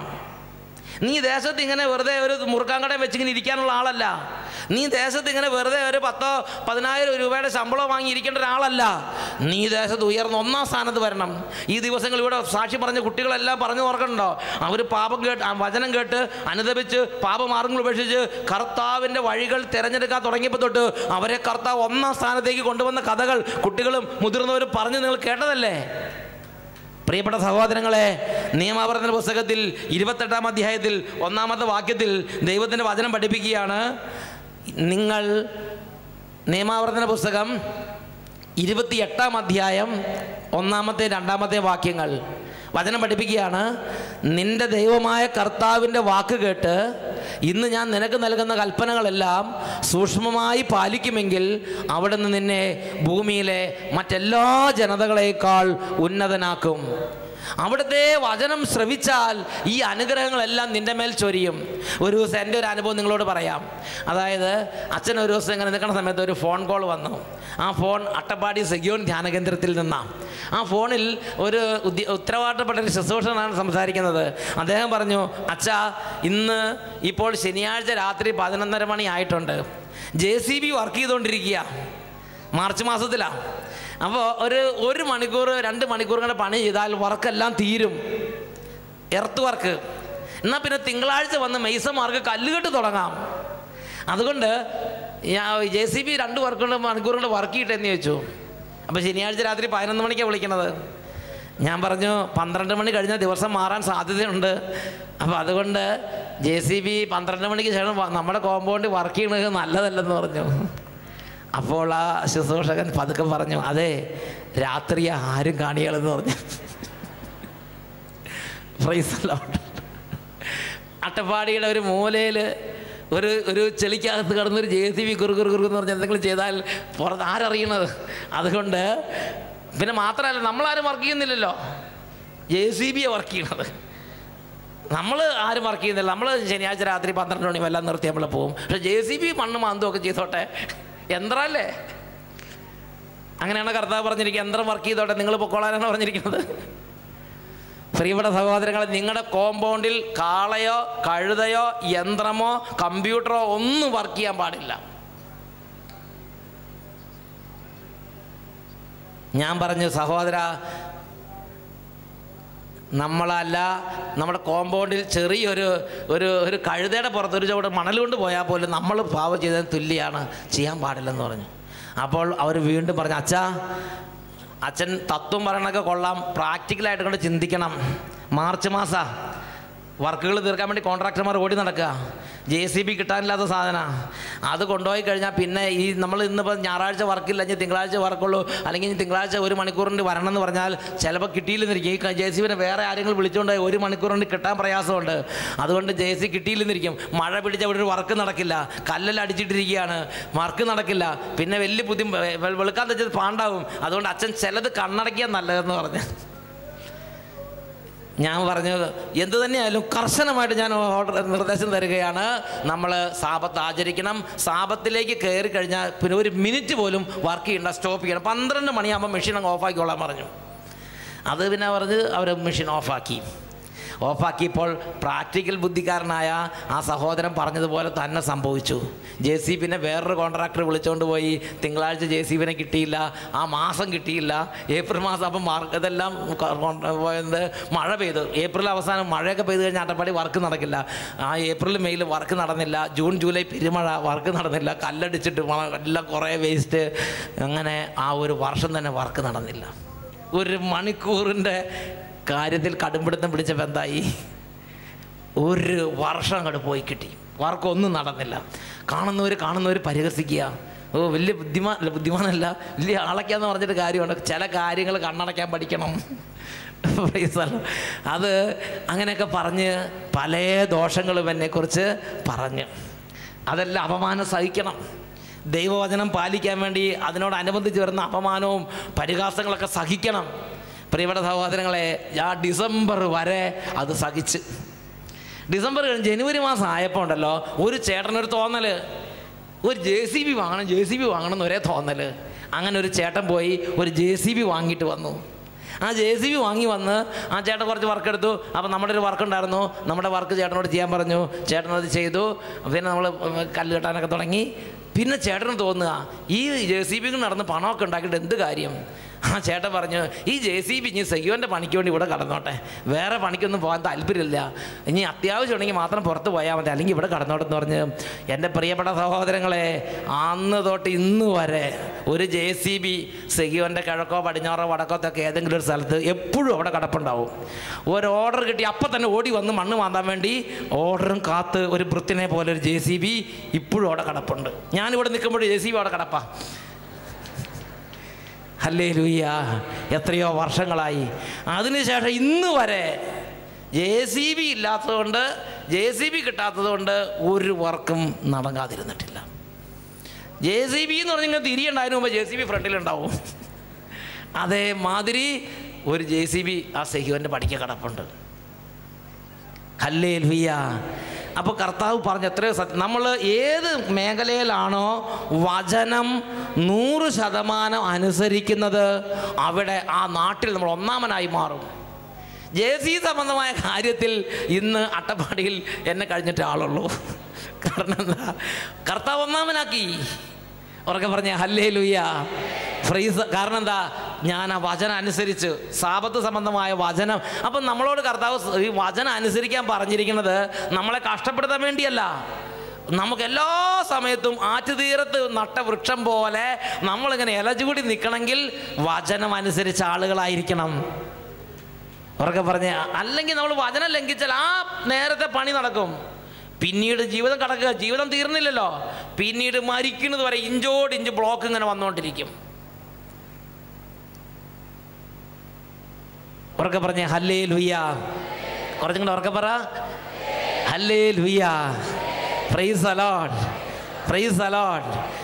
നീ ദേശത്ത് ഇങ്ങനെ വെറുതെ ഒരു മുറുക്കാങ്കടയും വെച്ചിങ്ങനെ ഇരിക്കാനുള്ള ആളല്ല നീ ദേശത്ത് ഇങ്ങനെ വെറുതെ ഒരു പത്തോ പതിനായിരം രൂപയുടെ ശമ്പളം വാങ്ങി ഇരിക്കേണ്ട ഒരാളല്ല നീ ദേശത്ത് ഉയർന്ന ഒന്നാം സ്ഥാനത്ത് വരണം ഈ ദിവസങ്ങൾ ഇവിടെ സാക്ഷി പറഞ്ഞ കുട്ടികളെല്ലാം പറഞ്ഞു ഓർക്കണുണ്ടോ അവർ പാപം കേട്ട് ആ വചനം കേട്ട് അനുദപിച്ച് പാപമാർഗങ്ങൾ ഉപേക്ഷിച്ച് കർത്താവിൻ്റെ വഴികൾ തിരഞ്ഞെടുക്കാൻ തുടങ്ങിയപ്പോൾ തൊട്ട് അവരെ കർത്താവ് ഒന്നാം സ്ഥാനത്തേക്ക് കൊണ്ടുവന്ന കഥകൾ കുട്ടികളും മുതിർന്നവരും പറഞ്ഞ് നിങ്ങൾ കേട്ടതല്ലേ പ്രിയപ്പെട്ട സഹോദരങ്ങളെ നിയമാവർത്തന പുസ്തകത്തിൽ ഇരുപത്തെട്ടാം അധ്യായത്തിൽ ഒന്നാമത്തെ വാക്യത്തിൽ ദൈവത്തിൻ്റെ വചനം പഠിപ്പിക്കുകയാണ് നിങ്ങൾ നിയമാവർത്തന പുസ്തകം ഇരുപത്തിയെട്ടാം അധ്യായം ഒന്നാമത്തെ രണ്ടാമത്തെ വാക്യങ്ങൾ വചനം പഠിപ്പിക്കുകയാണ് നിന്റെ ദൈവമായ കർത്താവിൻ്റെ വാക്ക് കേട്ട് ഇന്ന് ഞാൻ നിനക്ക് നൽകുന്ന കൽപ്പനകളെല്ലാം സൂക്ഷ്മമായി പാലിക്കുമെങ്കിൽ അവിടുന്ന് നിന്നെ ഭൂമിയിലെ മറ്റെല്ലാ ജനതകളേക്കാൾ ഉന്നതനാക്കും അവിടുത്തെ വചനം ശ്രവിച്ചാൽ ഈ അനുഗ്രഹങ്ങളെല്ലാം നിന്റെ മേൽ ചൊരിയും ഒരു ദിവസം എൻ്റെ ഒരു അനുഭവം നിങ്ങളോട് പറയാം അതായത് അച്ഛൻ ഒരു ദിവസം ഇങ്ങനെ നിൽക്കുന്ന സമയത്ത് ഒരു ഫോൺ കോൾ വന്നു ആ ഫോൺ അട്ടപ്പാടി സെഗ്യോൺ ധ്യാന കേന്ദ്രത്തിൽ നിന്നാണ് ആ ഫോണിൽ ഒരു ഉദ്യ ഉത്തരവാദിത്തപ്പെട്ട ഒരു ശുശ്രൂഷനാണ് സംസാരിക്കുന്നത് അദ്ദേഹം പറഞ്ഞു അച്ഛാ ഇന്ന് ഇപ്പോൾ ശനിയാഴ്ച രാത്രി പതിനൊന്നര മണി ആയിട്ടുണ്ട് ജെ സി ബി വർക്ക് ചെയ്തുകൊണ്ടിരിക്കുക മാർച്ച് മാസത്തിലാണ് അപ്പോൾ ഒരു ഒരു മണിക്കൂർ രണ്ട് മണിക്കൂർ കൂടെ പണി ചെയ്താൽ വർക്കെല്ലാം തീരും എർത്ത് വർക്ക് എന്നാൽ പിന്നെ തിങ്കളാഴ്ച വന്ന് മെയ്സന്മാർക്ക് കല്ലുകെട്ട് തുടങ്ങാം അതുകൊണ്ട് ഞാൻ ജെ സി ബി രണ്ട് വർക്ക് കൊണ്ട് മണിക്കൂർ കൊണ്ട് വർക്ക് ചെയ്തിട്ടെന്ന് ചോദിച്ചു അപ്പോൾ ശനിയാഴ്ച രാത്രി പതിനൊന്ന് മണിക്കാണ് വിളിക്കണത് ഞാൻ പറഞ്ഞു പന്ത്രണ്ട് മണി കഴിഞ്ഞ ദിവസം മാറാൻ സാധ്യതയുണ്ട് അപ്പോൾ അതുകൊണ്ട് ജെ സി ബി പന്ത്രണ്ട് മണിക്ക് ശേഷം വ- നമ്മുടെ കോമ്പൗണ്ടിൽ വർക്ക് ചെയ്യണത് നല്ലതല്ലെന്ന് പറഞ്ഞു അപ്പോൾ ആ ശുശ്രൂഷകൻ പതുക്കെ പറഞ്ഞു അതെ രാത്രി ആരും കാണികളെന്ന് പറഞ്ഞു പ്രൈസ് ലോർഡ് അട്ടപ്പാടിയുടെ ഒരു മൂലയിൽ ഒരു ഒരു ചെളിക്കകത്ത് കിടന്നൊരു ജെ സി ബി കുറുകുറു കുറുന്ന് പറഞ്ഞ് എന്തെങ്കിലും ചെയ്താൽ പുറത്ത് ആരറിയണത് അതുകൊണ്ട് പിന്നെ മാത്രമല്ല നമ്മളാരും വർക്ക് ചെയ്യുന്നില്ലല്ലോ ജെ സി ബിയെ വർക്ക് ചെയ്യണത് നമ്മൾ ആരും വർക്ക് ചെയ്യുന്നില്ല നമ്മൾ ശനിയാഴ്ച രാത്രി പന്ത്രണ്ട് മണി വല്ലതും നിർത്തി നമ്മൾ പോകും പക്ഷെ ജെ സി ബി മണ്ണ് മാന്തവും ഒക്കെ ചെയ്തോട്ടെ യന്ത്രമല്ലേ അങ്ങനെയാണ് കർത്താവ് പറഞ്ഞിരിക്കുന്നത് യന്ത്രം വർക്ക് ചെയ്തോട്ടെ നിങ്ങൾ പൊക്കോളാനാണ് പറഞ്ഞിരിക്കുന്നത് പ്രിയപ്പെട്ട സഹോദരങ്ങളെ നിങ്ങളുടെ കോമ്പൗണ്ടിൽ കാളയോ കഴുതയോ യന്ത്രമോ കമ്പ്യൂട്ടറോ ഒന്നും വർക്ക് ചെയ്യാൻ പാടില്ല ഞാൻ പറഞ്ഞു സഹോദര നമ്മളല്ല നമ്മുടെ കോമ്പൗണ്ടിൽ ചെറിയൊരു ഒരു ഒരു കഴുതയുടെ പുറത്ത് ഒരു ചുവട് മണൽ കൊണ്ട് പോയാൽ പോലും നമ്മൾ പാവം ചെയ്തതിന് തുല്യമാണ് ചെയ്യാൻ പാടില്ലെന്ന് പറഞ്ഞു അപ്പോൾ അവർ വീണ്ടും പറഞ്ഞു അച്ഛാ അച്ഛൻ തത്വം പറയണൊക്കെ കൊള്ളാം പ്രാക്ടിക്കലായിട്ട് കൊണ്ട് ചിന്തിക്കണം മാർച്ച് മാസാ വർക്കുകൾ തീർക്കാൻ വേണ്ടി കോൺട്രാക്ടർമാർ ഓടി നടക്കുക ജെ സി ബി കിട്ടാനില്ലാത്ത സാധന അത് കൊണ്ടുപോയി കഴിഞ്ഞാൽ പിന്നെ ഈ നമ്മൾ ഇന്നിപ്പോൾ ഞായറാഴ്ച വർക്കില്ല ഇനി തിങ്കളാഴ്ച വർക്കുള്ളൂ അല്ലെങ്കിൽ ഇനി തിങ്കളാഴ്ച ഒരു മണിക്കൂറിൻ്റെ വരണം എന്ന് പറഞ്ഞാൽ ചിലപ്പോൾ കിട്ടിയില്ലെന്നിരിക്കും ഈ ജെ സി ബിനെ വേറെ ആരെങ്കിലും വിളിച്ചുകൊണ്ട് പോയി ഒരു മണിക്കൂറിന് കിട്ടാൻ പ്രയാസമുണ്ട് അതുകൊണ്ട് ജെ സി കിട്ടിയില്ലെന്നിരിക്കും മഴ പിടിച്ച ഇവിടെ ഒരു വർക്ക് നടക്കില്ല കല്ലെല്ലാം അടിച്ചിട്ടിരിക്കുകയാണ് വർക്ക് നടക്കില്ല പിന്നെ വലിയ ബുദ്ധി വെ- വെളുക്കാൻ തെച്ചത് പാണ്ടാവും അതുകൊണ്ട് അച്ഛൻ ചിലത് കണ്ണടക്കിയാൽ നല്ലതെന്ന് പറഞ്ഞു ഞാൻ പറഞ്ഞത് എന്ത് തന്നെയായാലും കർശനമായിട്ട് ഞാൻ ഓർഡർ നിർദ്ദേശം തരികയാണ് നമ്മൾ സാപത്ത് ആചരിക്കണം സാപത്തിലേക്ക് കയറി കഴിഞ്ഞാൽ പിന്നെ ഒരു മിനിറ്റ് പോലും വർക്ക് ചെയ്യണ്ട സ്റ്റോപ്പ് ചെയ്യണം പന്ത്രണ്ട് മണിയാകുമ്പോൾ മെഷീൻ അങ്ങ് ഓഫാക്കിക്കോളാൻ പറഞ്ഞു അത് പിന്നെ പറഞ്ഞ് അവർ മെഷീൻ ഓഫാക്കി ഓഫാക്കിയപ്പോൾ പ്രാക്ടിക്കൽ ബുദ്ധിക്കാരനായ ആ സഹോദരൻ പറഞ്ഞതുപോലെ തന്നെ സംഭവിച്ചു ജെ സി പിന്നെ വേറൊരു കോൺട്രാക്ടർ വിളിച്ചുകൊണ്ട് പോയി തിങ്കളാഴ്ച ജെ സി ബിനെ കിട്ടിയില്ല ആ മാസം കിട്ടിയില്ല ഏപ്രിൽ മാസം അപ്പം മാർക്ക് ഇതെല്ലാം ക- കോൺട്രാ- പോയത് മഴ പെയ്തു ഏപ്രിൽ അവസാനം മഴയൊക്കെ പെയ്ത് കഴിഞ്ഞാൽ അട്ടപ്പാടി വർക്ക് നടക്കില്ല ആ ഏപ്രിൽ മെയ്യിൽ വർക്ക് നടന്നില്ല ജൂൺ ജൂലൈ പെരുമഴ വർക്ക് നടന്നില്ല കല്ലടിച്ചിട്ട് മഴ എല്ലാം കുറേ വേസ്റ്റ് അങ്ങനെ ആ ഒരു വർഷം തന്നെ വർക്ക് നടന്നില്ല ഒരു മണിക്കൂറിൻ്റെ കാര്യത്തിൽ കടുംപിടുത്തം പിടിച്ചപ്പോൾ എന്തായി ഒരു വർഷം അങ്ങോട്ട് പോയി കിട്ടി വർക്കൊന്നും നടന്നില്ല കാണുന്നവർ കാണുന്നവർ പരിഹസിക്കുക ഓ വലിയ ബുദ്ധിമാൻ അല്ല ബുദ്ധിമാനല്ല വലിയ ആളൊക്കെയാന്ന് പറഞ്ഞിട്ട് കാര്യമുണ്ട് ചില കാര്യങ്ങൾ കണ്ണടയ്ക്കാൻ പഠിക്കണം Praise the Lord. അത് അങ്ങനെയൊക്കെ പറഞ്ഞ് പല ദോഷങ്ങളും എന്നെക്കുറിച്ച് പറഞ്ഞ് അതെല്ലാം അപമാനം സഹിക്കണം ദൈവവചനം പാലിക്കാൻ വേണ്ടി അതിനോടനുബന്ധിച്ച് വരുന്ന അപമാനവും പരിഹാസങ്ങളൊക്കെ സഹിക്കണം പ്രിയപ്പെട്ട സഹോദരങ്ങളെ ആ ഡിസംബർ വരെ അത് സഹിച്ച് ഡിസംബർ കഴിഞ്ഞ് ജനുവരി മാസം ആയപ്പോൾ ഉണ്ടല്ലോ ഒരു ചേട്ടനൊരു തോന്നൽ ഒരു ജെ സി ബി വാങ്ങണം ജെ സി ബി വാങ്ങണം എന്ന് ഒരേ തോന്നൽ അങ്ങനെ ഒരു ചേട്ടൻ പോയി ഒരു ജെ സി ബി വാങ്ങിയിട്ട് വന്നു ആ ജെ സി ബി വാങ്ങി വന്ന് ആ ചേട്ടൻ കുറച്ച് വർക്ക് എടുത്തു അപ്പോൾ നമ്മുടെ ഒരു വർക്ക് ഉണ്ടായിരുന്നു നമ്മുടെ വർക്ക് ചേട്ടനോട് ചെയ്യാൻ പറഞ്ഞു ചേട്ടനത് ചെയ്തു പിന്നെ നമ്മൾ കല്ല് കെട്ടാനൊക്കെ തുടങ്ങി പിന്നെ ചേട്ടന് തോന്നുക ഈ ജെ സി ബി നടന്ന് പണമൊക്കെ ഉണ്ടാക്കിയിട്ട് എന്ത് കാര്യം ആ ചേട്ടൻ പറഞ്ഞു ഈ ജെ സി ബി ഇനി സെയ്യോൻ്റെ പണിക്ക് വേണ്ടി ഇവിടെ കടന്നോട്ടെ വേറെ പണിക്കൊന്നും പോകാൻ താല്പര്യമില്ല ഇനി അത്യാവശ്യം ഉണ്ടെങ്കിൽ മാത്രം പുറത്ത് പോയാൽ മതി അല്ലെങ്കിൽ ഇവിടെ കടന്നോട്ടെ എന്ന് പറഞ്ഞ് എൻ്റെ പ്രിയപ്പെട്ട സഹോദരങ്ങളെ അന്ന് തൊട്ട് ഇന്ന് വരെ ഒരു ജെ സി ബി സെയ്യോൻ്റെ കിഴക്കോ പടിഞ്ഞാറോ വടക്കോത്തൊക്കെ ഏതെങ്കിലും ഒരു സ്ഥലത്ത് എപ്പോഴും അവിടെ കിടപ്പുണ്ടാവും ഒരു ഓർഡർ കിട്ടി അപ്പം തന്നെ ഓടി വന്ന് മണ്ണ് മാന്താൻ വേണ്ടി ഓർഡറും കാത്ത് ഒരു വൃത്തിനെ പോലെ ഒരു ജെ സി ബി ഇപ്പോഴും അവിടെ കിടപ്പുണ്ട് ഞാനിവിടെ നിൽക്കുമ്പോൾ ജെ സി ബി അവിടെ കിടപ്പാ അല്ലേ ലൂയ്യ എത്രയോ വർഷങ്ങളായി അതിനുശേഷം ഇന്ന് വരെ ജെ സി ബി ഇല്ലാത്തതുകൊണ്ട് ജെ സി ബി കിട്ടാത്തതുകൊണ്ട് ഒരു വർക്കും നടങ്ങാതിരുന്നിട്ടില്ല ജെ സി ബി എന്ന് പറഞ്ഞാൽ തിരിയുണ്ടായതിനു മുമ്പ് ജെ സി ബി ഫ്രണ്ടിലുണ്ടാവും അതേമാതിരി ഒരു ജെ സി ബി ആ സെഹ്യോൻ്റെ പടിക്ക് കിടപ്പുണ്ട് ഹല്ലേ ലുയ്യ അപ്പോൾ കർത്താവ് പറഞ്ഞ എത്രയോ സത്യം നമ്മൾ ഏത് മേഖലയിലാണോ വചനം നൂറ് ശതമാനം അനുസരിക്കുന്നത് അവിടെ ആ നാട്ടിൽ നമ്മൾ ഒന്നാമനായി മാറും ജെ സി സംബന്ധമായ കാര്യത്തിൽ ഇന്ന് അട്ടപ്പാടിയിൽ എന്നെ കഴിഞ്ഞിട്ട് ആളുള്ളൂ കാരണം എന്താ കർത്താവ് ഒന്നാമനാക്കി ഉറക്കെ പറഞ്ഞ ഹല്ലേ ലുയ്യ ഫ്രീസ് കാരണം എന്താ ഞാൻ ആ വചനം അനുസരിച്ച് സാപത്ത് സംബന്ധമായ വചനം അപ്പം നമ്മളോട് കർത്താവ് സ് ഈ വചനം അനുസരിക്കാൻ പറഞ്ഞിരിക്കുന്നത് നമ്മളെ കഷ്ടപ്പെടുത്താൻ വേണ്ടിയല്ല നമുക്ക് എല്ലാ സമയത്തും ആറ്റുതീരത്ത് നട്ട വൃക്ഷം പോലെ നമ്മളിങ്ങനെ ഇലചൂടി നിൽക്കണമെങ്കിൽ വചനം അനുസരിച്ച ആളുകളായിരിക്കണം ഉറക്കെ പറഞ്ഞ അല്ലെങ്കിൽ നമ്മൾ വചനം ലംഘിച്ചാൽ ആ നേരത്തെ പണി നടക്കും പിന്നീട് ജീവിതം കടക്കുക ജീവിതം തീർന്നില്ലല്ലോ പിന്നീട് മരിക്കുന്നത് വരെ ഇഞ്ചോട് ഇഞ്ച് ബ്ലോക്ക് ഇങ്ങനെ വന്നുകൊണ്ടിരിക്കും ഉറക്കെ പറഞ്ഞ ഹല്ലേ ലുയ്യ കുറച്ചും കൂടെ ഉറക്കെ പറ ഹല്ലേ ലുയ്യ പ്രൈസ് അലോട്ട് പ്രൈസ് അലോട്ട്